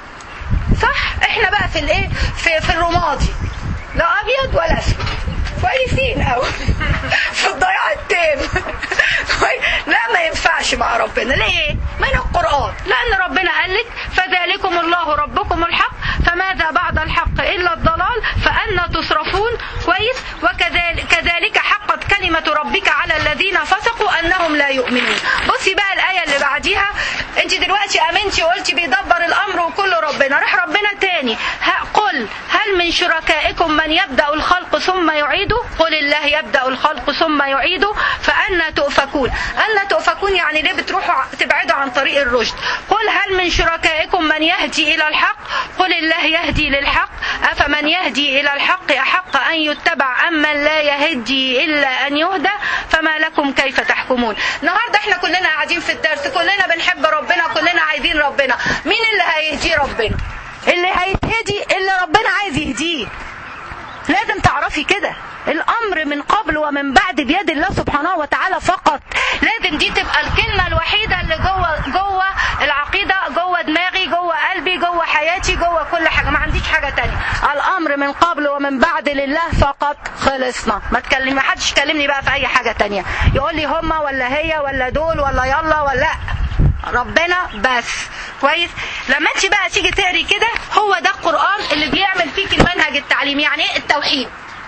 صح احنا بقى في الايه في في الرمادي لا ابيض ولا اسود كويسين قوي في الضياع التام كويس؟ لا ما ينفعش مع ربنا ليه من القران لان ربنا قال لك فذلكم الله ربكم الحق فماذا بعد الحق الا الضلال فأنا تصرفون كويس وكذلك كذلك حقت كلمه ربك على الذين فسقوا انهم لا يؤمنون بصي بقى الايه اللي بعديها انت دلوقتي امنتي وقلتي بيدبر الامر وكله ربنا راح ربنا تاني ها- قل هل من شركائكم من يبدا الخلق ثم يعيده قل الله يبدا الخلق ثم يعيده فأنا تؤفكون أنا تؤفكون يعني ليه بتروحوا تبعدوا عن طريق الرشد قل هل من شركائكم من يهدي إلى الحق قل الله يهدي للحق أفمن يهدي إلى الحق أحق أن يتبع أم من لا يهدي إلا أن يهدى فما لكم كيف تحكمون النهاردة احنا كلنا قاعدين في الدرس كلنا بنحب ربنا كلنا عايزين ربنا مين اللي هيهدي ربنا اللي هيتهدي اللي ربنا عايز يهديه لازم تعرفي كده الامر من قبل ومن بعد بيد الله سبحانه وتعالى فقط لازم دي تبقى الكلمه الوحيده اللي جوه جوه العقيده جوه دماغي جوه قلبي جوه حياتي جوه كل حاجه ما عنديش حاجه تانية الامر من قبل ومن بعد لله فقط خلصنا ما تكلم ما حدش يكلمني بقى في اي حاجه تانية يقول لي هما ولا هي ولا دول ولا يلا ولا لا ربنا بس كويس لما انت بقى تيجي تقري كده هو ده القران اللي بيعمل فيك المنهج التعليمي يعني ايه التوحيد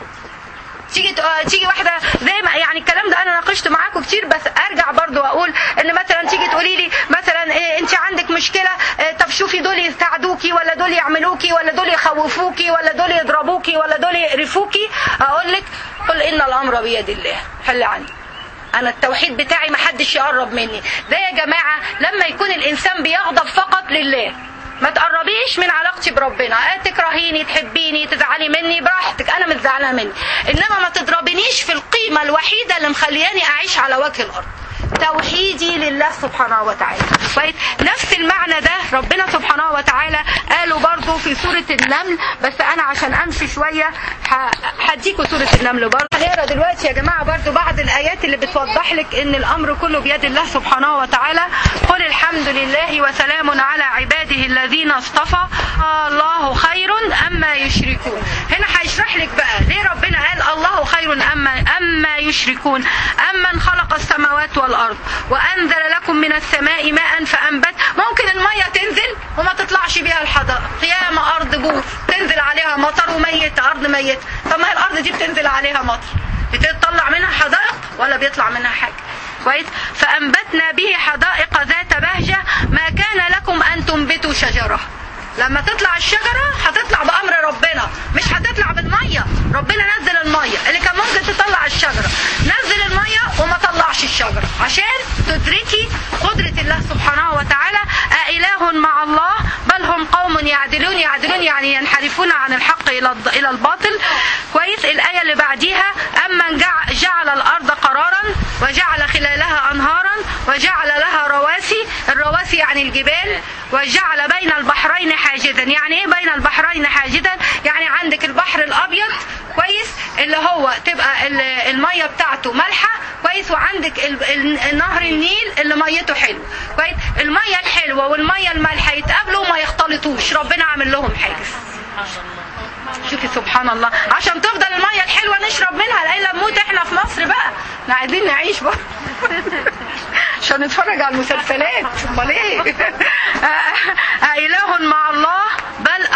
تيجي تق- تيجي واحده زي ما يعني الكلام ده انا ناقشته معاكم كتير بس ارجع برضو واقول ان مثلا تيجي تقولي لي مثلا إيه انت عندك مشكله إيه طب شوفي دول يساعدوكي ولا دول يعملوكي ولا دول يخوفوكي ولا دول يضربوكي ولا دول يقرفوكي اقول لك قل ان الامر بيد الله حل عني انا التوحيد بتاعي ما حدش يقرب مني ده يا جماعه لما يكون الانسان بيغضب فقط لله ما تقربيش من علاقتي بربنا آه تكرهيني تحبيني تزعلي مني براحتك انا مش زعلانه مني انما ما تضربنيش في القيمه الوحيده اللي مخلياني اعيش على وجه الارض توحيدي لله سبحانه وتعالى كويس نفس المعنى ده ربنا سبحانه وتعالى قاله برضو في سورة النمل بس انا عشان امشي شوية ه- هديكوا سورة النمل برضو هنقرا دلوقتي يا جماعة برضو بعض الايات اللي بتوضح لك ان الامر كله بيد الله سبحانه وتعالى قل الحمد لله وسلام على عباده الذين اصطفى الله خير اما يشركون هنا هيشرح لك بقى ليه ربنا قال الله خير اما اما يشركون امن خلق السماوات والارض وانزل لكم من السماء ماء فانبت ممكن الميه تنزل وما تطلعش بيها الحدائق ياما ارض بور تنزل عليها مطر وميت ارض ميت طب ما هي الارض دي بتنزل عليها مطر بتطلع منها حدائق ولا بيطلع منها حاجه كويس فانبتنا به حدائق ذات بهجه ما كان لكم ان تنبتوا شجره لما تطلع الشجرة هتطلع بأمر ربنا مش هتطلع بالمية ربنا نزل المية اللي كان ممكن تطلع الشجرة نزل المية وما طلعش الشجرة عشان تدركي قدرة الله سبحانه وتعالى أإله مع الله بل هم قوم يعدلون يعدلون يعني ينحرفون عن الحق إلى الض- إلى الباطل كويس الآية اللي بعديها أمن جع- جعل الأرض قرارا وجعل خلالها أنهارا وجعل لها رواسي الرواسي يعني الجبال وجعل بين البحرين حاجزا يعني ايه بين البحرين حاجزا يعني عندك البحر الابيض كويس اللي هو تبقى ال- الميه بتاعته مالحه كويس وعندك ال- ال- نهر النيل اللي ميته حلو كويس الميه الحلوه والميه المالحه يتقابلوا وما يختلطوش ربنا عامل لهم حاجز شوفي سبحان الله عشان تفضل الميه الحلوه نشرب منها الا نموت احنا في مصر بقى احنا عايزين نعيش بقى عشان نتفرج على المسلسلات امال ايه آه، إله مع الله بل اكثرهم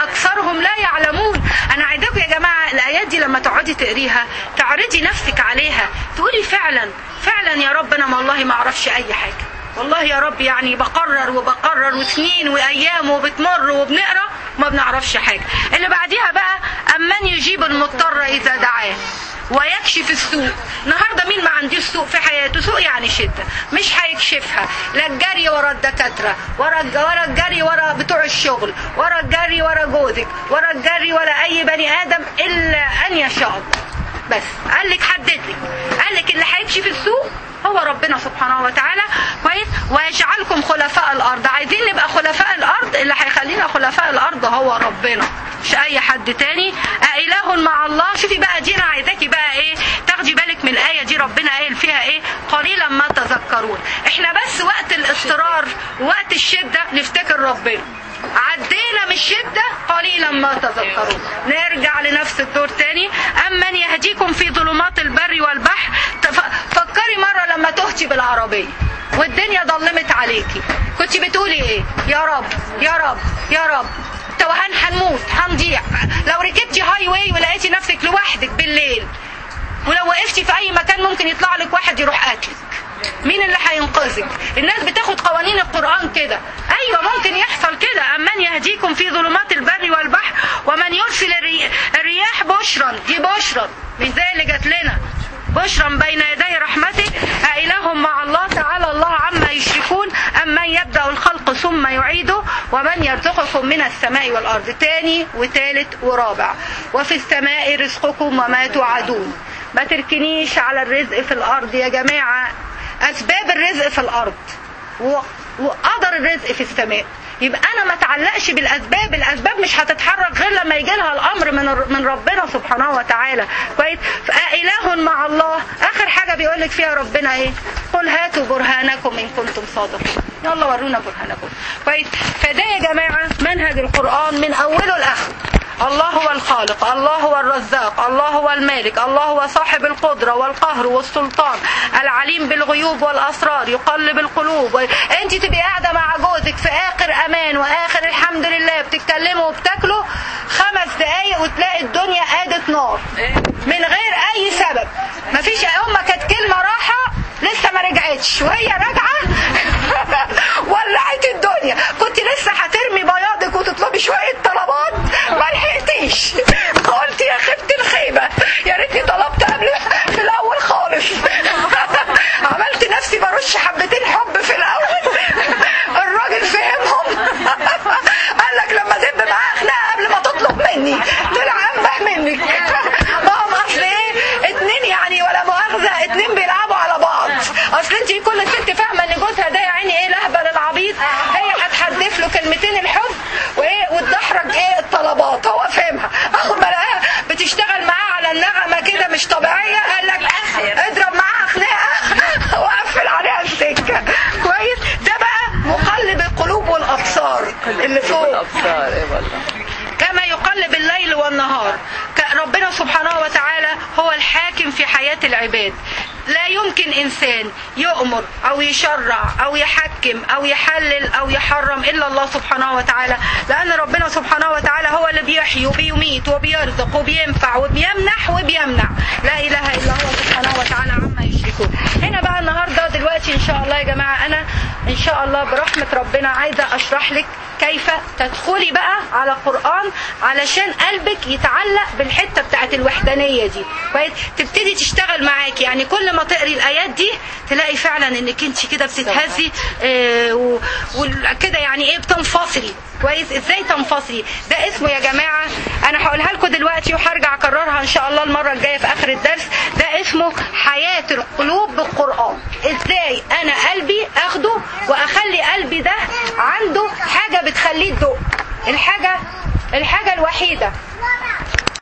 وهم لا يعلمون انا عايزاكم يا جماعه الايات دي لما تقعدي تقريها تعرضي نفسك عليها تقولي فعلا فعلا يا رب انا والله ما اعرفش اي حاجه والله يا رب يعني بقرر وبقرر وسنين وايام وبتمر وبنقرا ما بنعرفش حاجه اللي بعديها بقى امن يجيب المضطر اذا دعاه ويكشف السوء النهارده مين ما عندوش سوء في حياته سوء يعني شده مش هيكشفها لا الجري ورا الدكاتره ورا الج- ورا الجري ورا بتوع الشغل ورا الجري ورا جوزك ورا الجري ورا اي بني ادم الا ان يشاء الله بس قال لك حدد لك قال لك اللي هيكشف السوء هو ربنا سبحانه وتعالى كويس ويجعلكم خلفاء الارض عايزين نبقى خلفاء الارض اللي هيخلينا خلفاء الارض هو ربنا مش اي حد تاني أإله مع الله شوفي بقى دي انا عايزاكي بقى ايه تاخدي بالك من الايه دي ربنا قايل فيها ايه قليلا ما تذكرون احنا بس وقت الاضطرار وقت الشده نفتكر ربنا عدينا من الشدة قليلا ما تذكرون نرجع لنفس الدور تاني أمن يهديكم في ظلمات البر والبحر تف- فكري مرة لما تهتي بالعربية والدنيا ضلمت عليكي كنت بتقولي ايه يا رب يا رب يا رب توهان هنموت هنضيع لو ركبتي هاي واي ولقيتي نفسك لوحدك بالليل ولو وقفتي في اي مكان ممكن يطلع لك واحد يروح قاتلك مين اللي هينقذك الناس بتاخد قوانين القرآن كده ايوه ممكن يحصل كده امن يهديكم في ظلمات البر والبحر ومن يرسل الري- الرياح بشرا دي بشرا مش زي اللي جات لنا بشرا بين يدي رحمته أإله مع الله تعالى الله عما يشركون أم من يبدأ الخلق ثم يعيده ومن يرزقكم من السماء والأرض تاني وتالت ورابع وفي السماء رزقكم وما توعدون ما تركنيش على الرزق في الأرض يا جماعة أسباب الرزق في الأرض و- وقدر الرزق في السماء يبقى انا ما اتعلقش بالاسباب الاسباب مش هتتحرك غير لما يجي لها الامر من الر- من ربنا سبحانه وتعالى كويس فاله مع الله اخر حاجه بيقول لك فيها ربنا ايه قل هاتوا برهانكم ان كنتم صادقين يلا ورونا برهانكم كويس فده يا جماعه منهج القران من اوله لاخره الله هو الخالق الله هو الرزاق الله هو المالك الله هو صاحب القدرة والقهر والسلطان العليم بالغيوب والأسرار يقلب القلوب و... انت تبقي قاعدة مع جوزك في آخر أمان وآخر الحمد لله بتتكلموا وبتاكلوا خمس دقايق وتلاقي الدنيا قادت نار من غير أي سبب مفيش أمة كانت كلمة راحة لسه ما رجعتش وهي راجعة ولعت الدنيا كنت لسه هترمي بياضك وتطلبي شوية طلبات ما لحقتيش قلت يا خيبة الخيبة يا ريتني طلبت قبل في الأول خالص عملت نفسي برش حبتين حب في الأول الراجل فهمهم قال لك لما دب معاه خناقة قبل ما تطلب مني طلع أنبه منك ما هم أصل إيه اتنين يعني ولا مؤاخذة اتنين بيلعبوا على بعض أصل أنت كل ست فاهمة إن جوزها ده يا عيني إيه لهبل العبيط هي هتحدف له كلمتين الحب وإيه وتدحرج إيه الطلبات هو فاهمها أول ما لقاها بتشتغل معاه على النغمة كده مش طبيعية قال لك اضرب معاها خناقة وقفل عليها السكة كويس ده بقى مقلب القلوب والأبصار اللي فوق الابصار اي والله كما يقلب الليل والنهار ك- ربنا سبحانه وتعالى هو الحاكم في حياة العباد لا يمكن إنسان يؤمر أو يشرع أو يحكم أو يحلل أو يحرم إلا الله سبحانه وتعالى لأن ربنا سبحانه وتعالى هو اللي بيحيي وبيميت وبيرزق وبينفع وبيمنح وبيمنع لا إله إلا هو سبحانه وتعالى عما يشركون هنا بقى النهاردة دلوقتي إن شاء الله يا جماعة أنا إن شاء الله برحمة ربنا عايزة أشرح لك كيف تدخلي بقى على قرآن علشان قلبك يتعلق بالحتة بتاعت الوحدانية دي كويس تبتدي تشتغل معاك يعني كل ما تقري الآيات دي تلاقي فعلا انك انت كده بتتهزي آه، و- وكده يعني ايه بتنفصلي كويس ازاي تنفصلي ده اسمه يا جماعة انا هقولها لكم دلوقتي وهرجع اكررها ان شاء الله المرة الجاية في اخر الدرس ده اسمه حياة القلوب بالقرآن ازاي انا قلبي اخده واخلي قلبي ده عنده حاجة بتخليه تدق الحاجة الحاجة الوحيدة